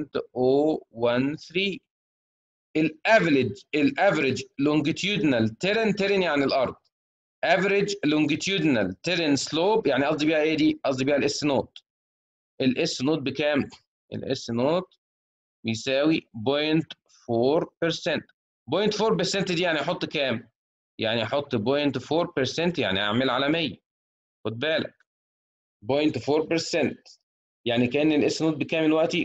S1: 0.013 الافريج الافريج لونجيتيودنال تيرن تيرن يعني الارض افريج لونجيتيودنال تيرن سلوب يعني قصدي بيها ايه دي قصدي بيها الاس نوت الاس نوت بكام الاس نوت بيساوي 0.4% 0.4% دي يعني احط كام يعني احط 0.4% يعني اعمل على 100 خد بالك 0.4% يعني كان الاس نوت بكام دلوقتي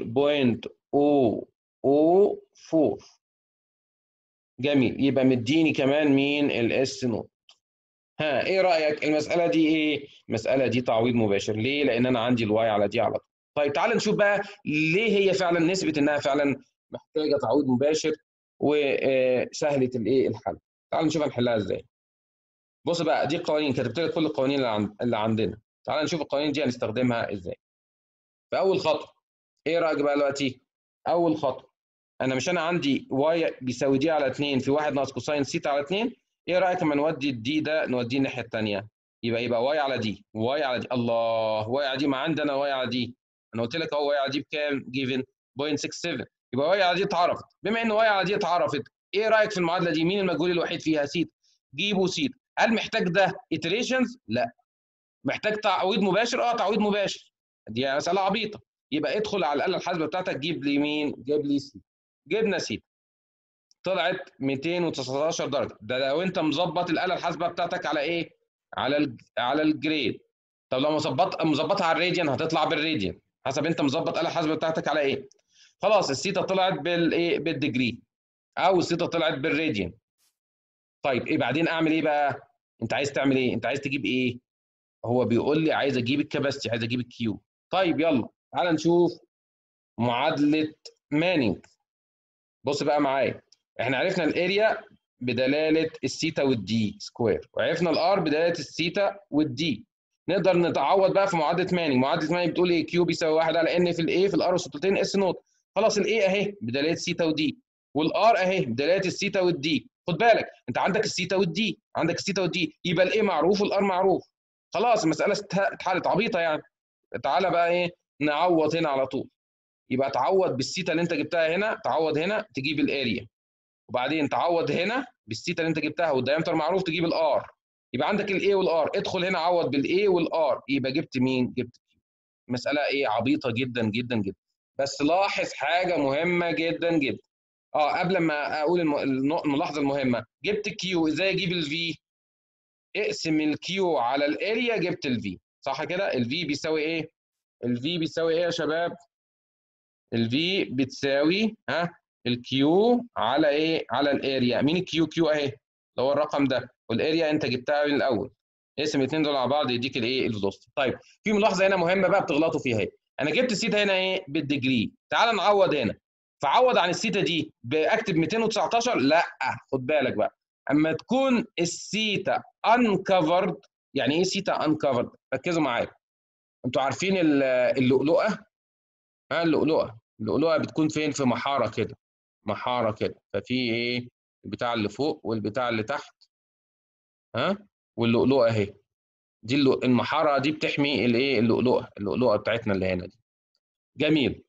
S1: 0.004 جميل يبقى مديني كمان مين الاس نوت ها ايه رايك المساله دي ايه المساله دي تعويض مباشر ليه لان انا عندي الواي على دي على طول طيب تعال نشوف بقى ليه هي فعلا نسبه انها فعلا محتاجه تعويض مباشر وسهله الايه الحل تعال نشوف هنحلها ازاي بص بقى دي القوانين كتبت لك كل القوانين اللي عندنا تعال نشوف القوانين دي هنستخدمها ازاي في اول خطوه ايه رايك بقى دلوقتي اول خطوه انا مش انا عندي واي بيساوي دي على 2 في 1 ناقص كوساين سيتا على 2 ايه رايك لما نودي الدي ده نوديه الناحيه الثانيه يبقى يبقى واي على دي واي على دي الله واي على دي ما عندنا واي على دي انا قلت لك اهو واي على دي بكام جيفن 0.67 يبقى واي على دي اتعرفت بما ان واي على دي اتعرفت ايه رايك في المعادله دي مين المجهول الوحيد فيها سيتا جيبوا سيتا هل محتاج ده اتريشنز لا محتاج تعويض مباشر اه تعويض مباشر دي مساله عبيطه يبقى ادخل على الاله الحاسبه بتاعتك جيب لي مين جيب لي سيتا جبنا سيتا طلعت 219 درجه ده لو انت مظبط الاله الحاسبه بتاعتك على ايه على ال على الجريد طب لو مظبط مظبطها على الراديان هتطلع بالراديان حسب انت مظبط الاله الحاسبه بتاعتك على ايه خلاص السيتا طلعت بالايه بالديجري او السيتا طلعت بالراديان طيب ايه بعدين اعمل ايه بقى انت عايز تعمل ايه انت عايز تجيب ايه هو بيقول لي عايز اجيب الكباستي عايز اجيب الكيو طيب يلا تعال نشوف معادله مانينج بص بقى معايا احنا عرفنا الاريا بدلاله الثيتا والدي سكوير وعرفنا الار بدلاله الثيتا والدي نقدر نتعوض بقى في معادله ماني معادله ماني بتقول ايه كيو بيساوي 1 على ان في الايه في الار وسطتين اس نوت خلاص الايه اهي بدلاله ثيتا ودي والار اهي بدلاله الثيتا والدي خد بالك انت عندك الثيتا والدي عندك الثيتا والدي يبقى الايه معروف والار معروف خلاص المساله اتحلت عبيطه يعني تعالى بقى ايه نعوض هنا على طول يبقى تعوض بالثيتا اللي انت جبتها هنا تعوض هنا تجيب الاريا وبعدين تعوض هنا بالثيتا اللي انت جبتها والدايمتر معروف تجيب الار يبقى عندك الاي والار ادخل هنا عوض بالاي والار يبقى جبت مين جبت كيو مساله ايه عبيطه جدا جدا جدا بس لاحظ حاجه مهمه جدا جدا اه قبل ما اقول الملاحظه المهمه جبت كيو ازاي اجيب الفي اقسم الكيو على الاريا جبت الفي صح كده الفي بيساوي ايه الفي بيساوي ايه يا شباب الفي بتساوي ها الكيو على ايه على الاريا مين الكيو كيو اهي اللي هو الرقم ده والاريا انت جبتها من الاول اقسم الاثنين دول على بعض يديك الايه الفيلوسيتي طيب في ملاحظه هنا مهمه بقى بتغلطوا فيها اهي انا جبت السيتا هنا ايه بالديجري تعال نعوض هنا فعوض عن السيتا دي باكتب 219 لا خد بالك بقى اما تكون السيتا انكفرد يعني ايه سيتا انكفرد ركزوا معايا انتوا عارفين اللؤلؤه ها اللؤلؤه اللؤلؤه بتكون فين في محاره كده محاره كده ففي ايه البتاع اللي فوق والبتاع اللي تحت ها واللؤلؤه اهي دي المحاره دي بتحمي الايه اللؤلؤه اللؤلؤه بتاعتنا اللي هنا دي جميل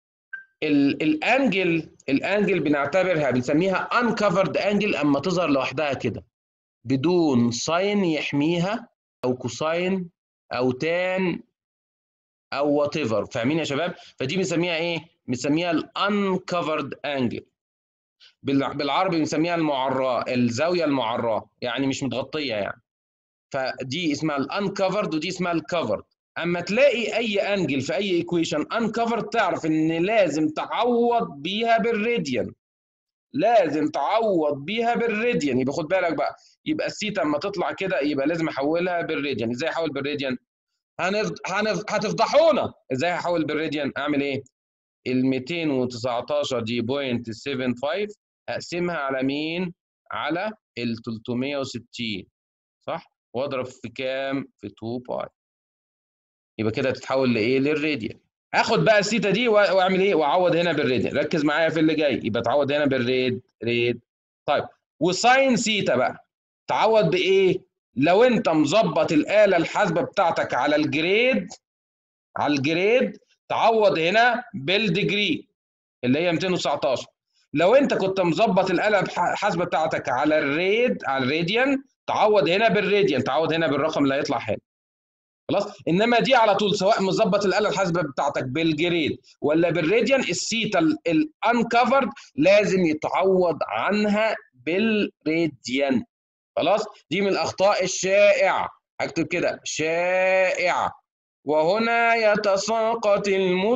S1: الانجل الانجل بنعتبرها بنسميها uncovered انجل اما تظهر لوحدها كده بدون ساين يحميها او كوساين او تان او وات ايفر فاهمين يا شباب فدي بنسميها ايه بنسميها الانكفرد انجل بالعربي بنسميها المعراه الزاويه المعراه يعني مش متغطيه يعني فدي اسمها الانكفرد ودي اسمها الكفرد اما تلاقي اي انجل في اي ايكويشن انكفرد تعرف ان لازم تعوض بيها بالراديان لازم تعوض بيها بالراديان يبقى خد بالك بقى يبقى السيتا اما تطلع كده يبقى لازم احولها بالراديان ازاي احول بالراديان هنفض... هنف... هتفضحونا ازاي هحول بالراديان اعمل ايه ال 219 دي بوينت 75 اقسمها على مين على ال 360 صح واضرب في كام في 2 باي يبقى كده تتحول لايه للراديان اخد بقى السيتا دي واعمل ايه واعوض هنا بالراديان ركز معايا في اللي جاي يبقى تعوض هنا بالريد ريد طيب وساين سيتا بقى تعوض بايه لو انت مظبط الاله الحاسبه بتاعتك على الجريد على الجريد تعوض هنا بالديجري اللي هي 219 لو انت كنت مظبط الاله الحاسبه بتاعتك على الريد على الراديان تعوض هنا بالراديان تعوض هنا بالرقم اللي هيطلع هنا خلاص انما دي على طول سواء مظبط الاله الحاسبه بتاعتك بالجريد ولا بالراديان السيتا الانكفرد لازم يتعوض عنها بالراديان خلاص دي من الاخطاء الشائعه هكتب كده شائعه وهنا يتساقط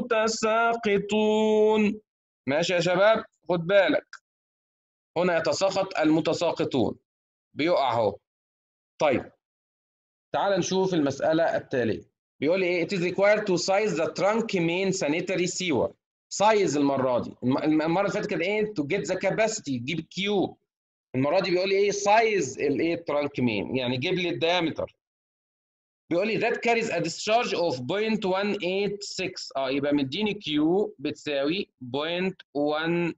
S1: المتساقطون ماشي يا شباب خد بالك هنا يتساقط المتساقطون بيقع اهو طيب تعال نشوف المساله التاليه بيقول لي ايه it is required to size the trunk main sanitary sewer سايز المره دي المره اللي فاتت كان ايه to get the capacity جيب كيو المره دي بيقول لي ايه سايز الايه ترانك مين يعني جيب لي الدايمتر بيقول لي that carries a discharge of 0.186 اه يبقى مديني كيو بتساوي 0.186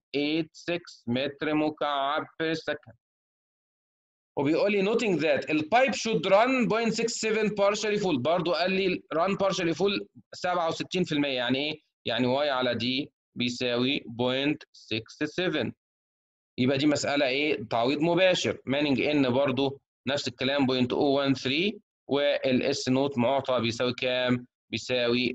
S1: متر مكعب per second وبيقول لي noting that البايب should run 0.67 partially full برضه قال لي run partially full 67% يعني ايه؟ يعني واي على دي بيساوي 0.67 يبقى دي مساله ايه تعويض مباشر مانينج ان برضو نفس الكلام 0.013 والاس نوت معطى بيساوي كام بيساوي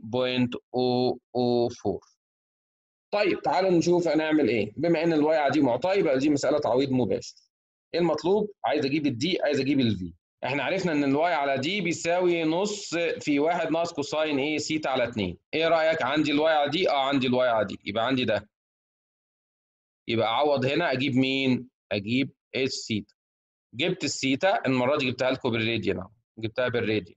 S1: 0.004 طيب تعالوا نشوف هنعمل ايه بما ان الواي دي معطاه يبقى دي مساله تعويض مباشر ايه المطلوب عايز اجيب الدي عايز اجيب الفي احنا عرفنا ان الواي على دي بيساوي نص في واحد ناقص كوساين ايه سيتا على 2 ايه رايك عندي الواي على دي اه عندي الواي على دي يبقى عندي ده يبقى اعوض هنا اجيب مين اجيب السيتا جبت السيتا المره دي جبتها لكم بالراديان اهو جبتها بالراديان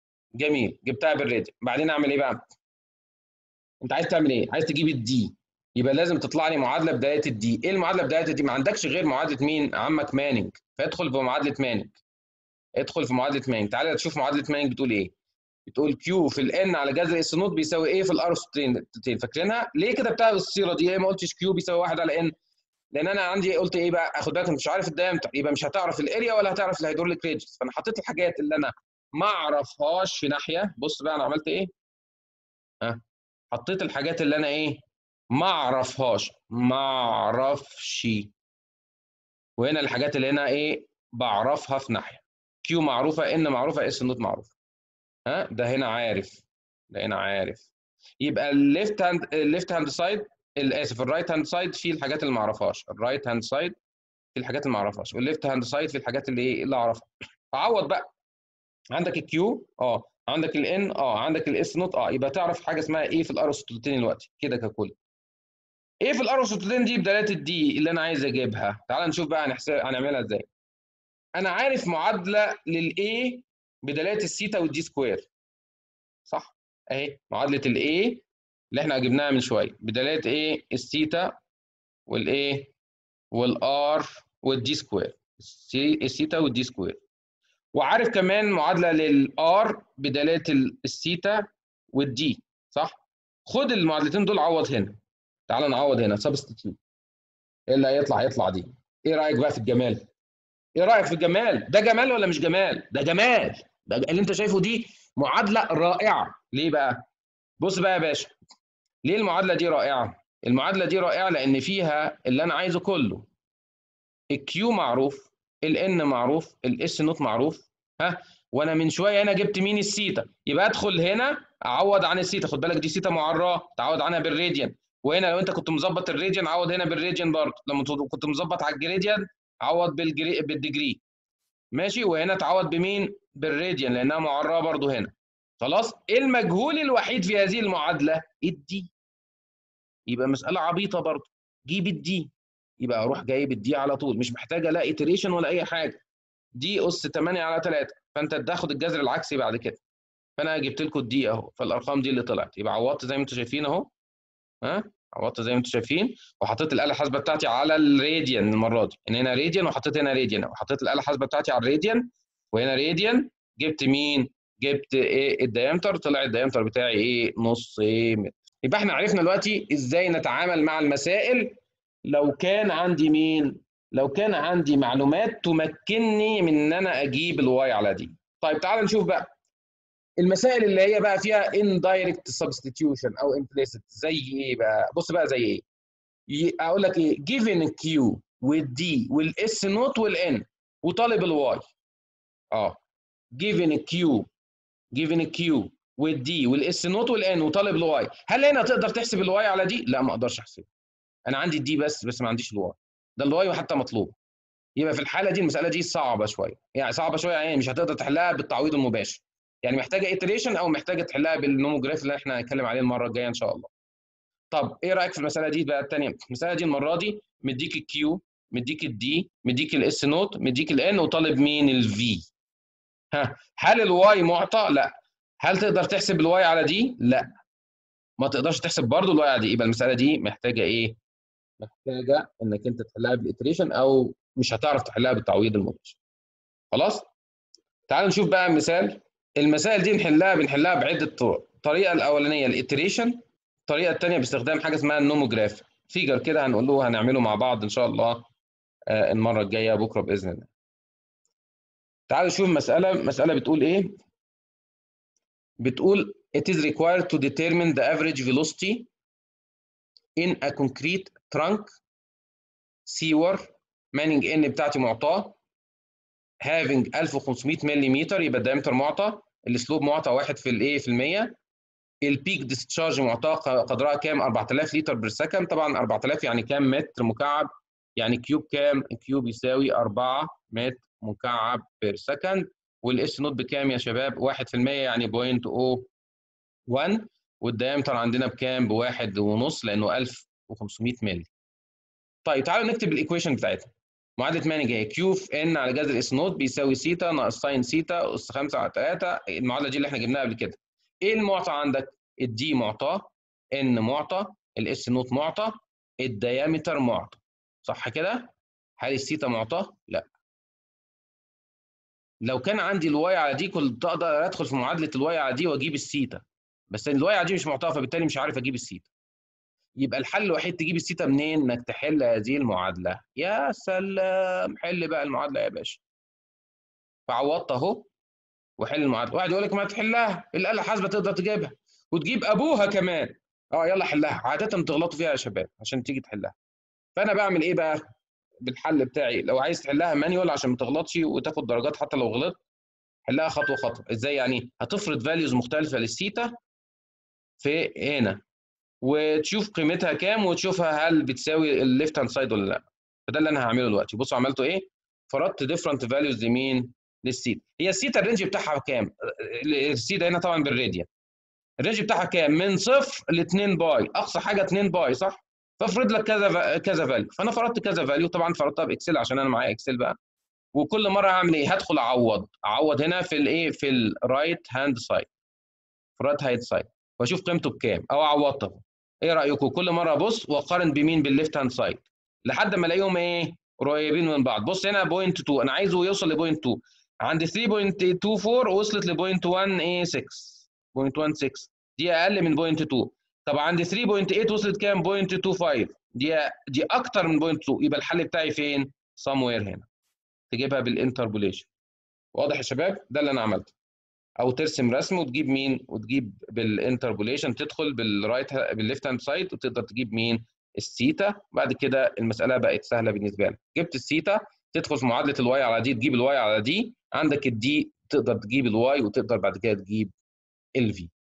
S1: جميل جبتها بالراديان بعدين اعمل ايه بقى انت عايز تعمل ايه عايز تجيب الدي يبقى لازم تطلع لي معادله بدايه الدي ايه المعادله بدايه الدي ما عندكش غير معادله مين عمك مانينج فادخل في معادله مانينج ادخل في معادله مانينج تعالى تشوف معادله مانينج بتقول ايه بتقول كيو في الان على جذر اس نوت بيساوي ايه في الارستين فاكرينها ليه كده بتاع الصيغه دي ما قلتش كيو بيساوي 1 على ان لان انا عندي قلت ايه بقى اخد بالك مش عارف الدايمتر يبقى مش هتعرف الاريا ولا هتعرف الهيدروليك ريجز فانا حطيت الحاجات اللي انا ما اعرفهاش في ناحيه بص بقى انا عملت ايه ها حطيت الحاجات اللي انا ايه ما اعرفهاش ما اعرفش وهنا الحاجات اللي هنا ايه بعرفها في ناحيه كيو معروفه ان معروفه اس نوت معروفه ها ده هنا عارف ده هنا عارف يبقى الليفت هاند الليفت هاند سايد اسف الرايت هاند سايد فيه الحاجات اللي ما اعرفهاش الرايت هاند سايد في الحاجات اللي ما اعرفهاش والليفت هاند سايد في الحاجات اللي ايه اللي اعرفها فعوض بقى عندك الكيو اه عندك الان اه عندك الاس نوت اه يبقى تعرف حاجه اسمها ايه في الارسطوتين دلوقتي كده ككل ايه في الارسطوتين دي بدلاله الدي اللي انا عايز اجيبها تعال نشوف بقى هنحسب هنعملها ازاي انا عارف معادله للاي بدلاله السيتا والدي سكوير صح اهي معادله الاي اللي احنا جبناها من شويه بدلاله ايه السيتا والايه والار والدي سكوير السيتا والدي سكوير وعارف كمان معادله للار بدلاله السيتا والدي صح خد المعادلتين دول عوض هنا تعال نعوض هنا سبستيتيوت ايه اللي هيطلع هيطلع دي ايه رايك بقى في الجمال ايه رايك في الجمال ده جمال ولا مش جمال ده جمال ده اللي انت شايفه دي معادله رائعه ليه بقى بص بقى يا باشا ليه المعادله دي رائعه المعادله دي رائعه لان فيها اللي انا عايزه كله الكيو معروف الان معروف الاس نوت معروف ها وانا من شويه هنا جبت مين السيتا يبقى ادخل هنا اعوض عن السيتا خد بالك دي سيتا معراه تعوض عنها بالراديان وهنا لو انت كنت مظبط الراديان عوض هنا بالراديان برضه لما كنت مظبط على الجريديان عوض بالجري بالديجري ماشي وهنا تعوض بمين بالراديان لانها معراه برضه هنا خلاص ايه المجهول الوحيد في هذه المعادله الدي يبقى مساله عبيطه برضه جيب الدي يبقى اروح جايب الدي على طول مش محتاجه لا اتريشن ولا اي حاجه دي اس 8 على 3 فانت تاخد الجذر العكسي بعد كده فانا جبت لكم الدي اهو فالارقام دي اللي طلعت يبقى عوضت زي ما انتم شايفين اهو ها عوضت زي ما انتم شايفين وحطيت الاله الحاسبه بتاعتي على الراديان المره دي ان هنا راديان وحطيت هنا راديان وحطيت الاله الحاسبه بتاعتي على الراديان وهنا راديان جبت مين جبت ايه الديامتر طلع الديامتر بتاعي ايه نص متر يبقى احنا عرفنا دلوقتي ازاي نتعامل مع المسائل لو كان عندي مين لو كان عندي معلومات تمكنني من ان انا اجيب الواي على دي طيب تعال نشوف بقى المسائل اللي هي بقى فيها indirect substitution او implicit زي ايه بقى بص بقى زي ايه اقول لك ايه given q والدي والاس نوت والان وطالب الواي اه given q given q والدي والاس نوت والان وطالب الواي هل هنا تقدر تحسب الواي على دي لا ما اقدرش احسبها انا عندي الدي بس بس ما عنديش الواي ده الواي وحتى مطلوب يبقى في الحاله دي المساله دي صعبه شويه يعني صعبه شويه يعني مش هتقدر تحلها بالتعويض المباشر يعني محتاجه ايتريشن او محتاجه تحلها بالنوموجراف اللي احنا هنتكلم عليه المره الجايه ان شاء الله طب ايه رايك في المساله دي بقى الثانيه المساله دي المره دي مديك الكيو مديك الدي مديك الاس نوت مديك الان وطالب مين الفي ها هل الواي معطى لا هل تقدر تحسب الواي على دي لا ما تقدرش تحسب برضه الواي على دي يبقى المساله دي محتاجه ايه محتاجه انك انت تحلها بالاتريشن او مش هتعرف تحلها بالتعويض المباشر خلاص تعال نشوف بقى مثال المسائل دي نحلها بنحلها بعده طرق الطريقه الاولانيه الاتريشن الطريقه الثانيه باستخدام حاجه اسمها النوموجراف فيجر كده هنقول له هنعمله مع بعض ان شاء الله المره الجايه بكره باذن الله تعالوا نشوف مساله مساله بتقول ايه بتقول it is required to determine the average velocity in a concrete trunk sewer مانينج ان بتاعتي معطاه having 1500 ملم يبقى الدايمتر معطى السلوب معطى 1 في الايه في المية البيك ديسشارج معطاه قدرها كام 4000 لتر بير سكند طبعا 4000 يعني كام متر مكعب يعني كيوب كام كيوب يساوي 4 متر مكعب بير سكند والاس نوت بكام يا شباب 1% يعني 0.01 والدايمتر عندنا بكام بواحد ونص لانه 1500 مللي طيب تعالوا نكتب الايكويشن بتاعتها معادله مانج هي كيو في ان على جذر اس نوت بيساوي سيتا ناقص ساين سيتا اس 5 على 3 المعادله دي اللي احنا جبناها قبل كده ايه المعطى عندك الدي معطى ان معطى الاس نوت معطى الديامتر معطى صح كده هل الثيتا معطاه لا لو كان عندي الواي على دي كنت اقدر ادخل في معادله الواي على دي واجيب الثيتا بس الواي على دي مش معطاه فبالتالي مش عارف اجيب الثيتا يبقى الحل الوحيد تجيب الثيتا منين انك تحل هذه المعادله يا سلام حل بقى المعادله يا باشا فعوضت اهو وحل المعادله واحد يقول لك ما تحلها الاله الحاسبه تقدر تجيبها وتجيب ابوها كمان اه يلا حلها عاده بتغلطوا فيها يا شباب عشان تيجي تحلها فانا بعمل ايه بقى بالحل بتاعي لو عايز تحلها مانيوال عشان ما تغلطش وتاخد درجات حتى لو غلطت حلها خطوه خطوه ازاي يعني هتفرض فاليوز مختلفه للثيتا في هنا وتشوف قيمتها كام وتشوفها هل بتساوي الليفت هاند سايد ولا لا فده اللي انا هعمله دلوقتي بصوا عملته ايه فرضت ديفرنت فاليوز لمين للثيتا هي الثيتا الرينج بتاعها كام الثيتا هنا طبعا بالراديان الرينج بتاعها كام من صفر ل 2 باي اقصى حاجه 2 باي صح فافرض لك كذا كذا فاليو فانا فرضت كذا فاليو طبعا فرضتها باكسل عشان انا معايا اكسل بقى وكل مره هعمل ايه هدخل اعوض اعوض هنا في الايه في الرايت هاند سايد في الرايت هاند سايد واشوف قيمته بكام او عوضته ايه رايكم كل مره ابص واقارن بمين بالليفت هاند سايد لحد ما الاقيهم ايه قريبين من بعض بص هنا بوينت 2 انا عايزه يوصل لبوينت 2 عند 3.24 وصلت لبوينت 1 ايه 6 بوينت 16 دي اقل من بوينت 2 طب عند 3.8 وصلت كام بوينت 25 دي دي اكتر من بوينت 2 يبقى الحل بتاعي فين somewhere هنا تجيبها بالانتربوليشن واضح يا شباب ده اللي انا عملته او ترسم رسم وتجيب مين وتجيب بالانتربوليشن تدخل بالرايت بالليفت هاند سايد وتقدر تجيب مين الثيتا بعد كده المساله بقت سهله بالنسبه لك جبت الثيتا تدخل في معادله الواي على دي تجيب الواي على دي عندك الدي تقدر تجيب الواي وتقدر بعد كده تجيب الفي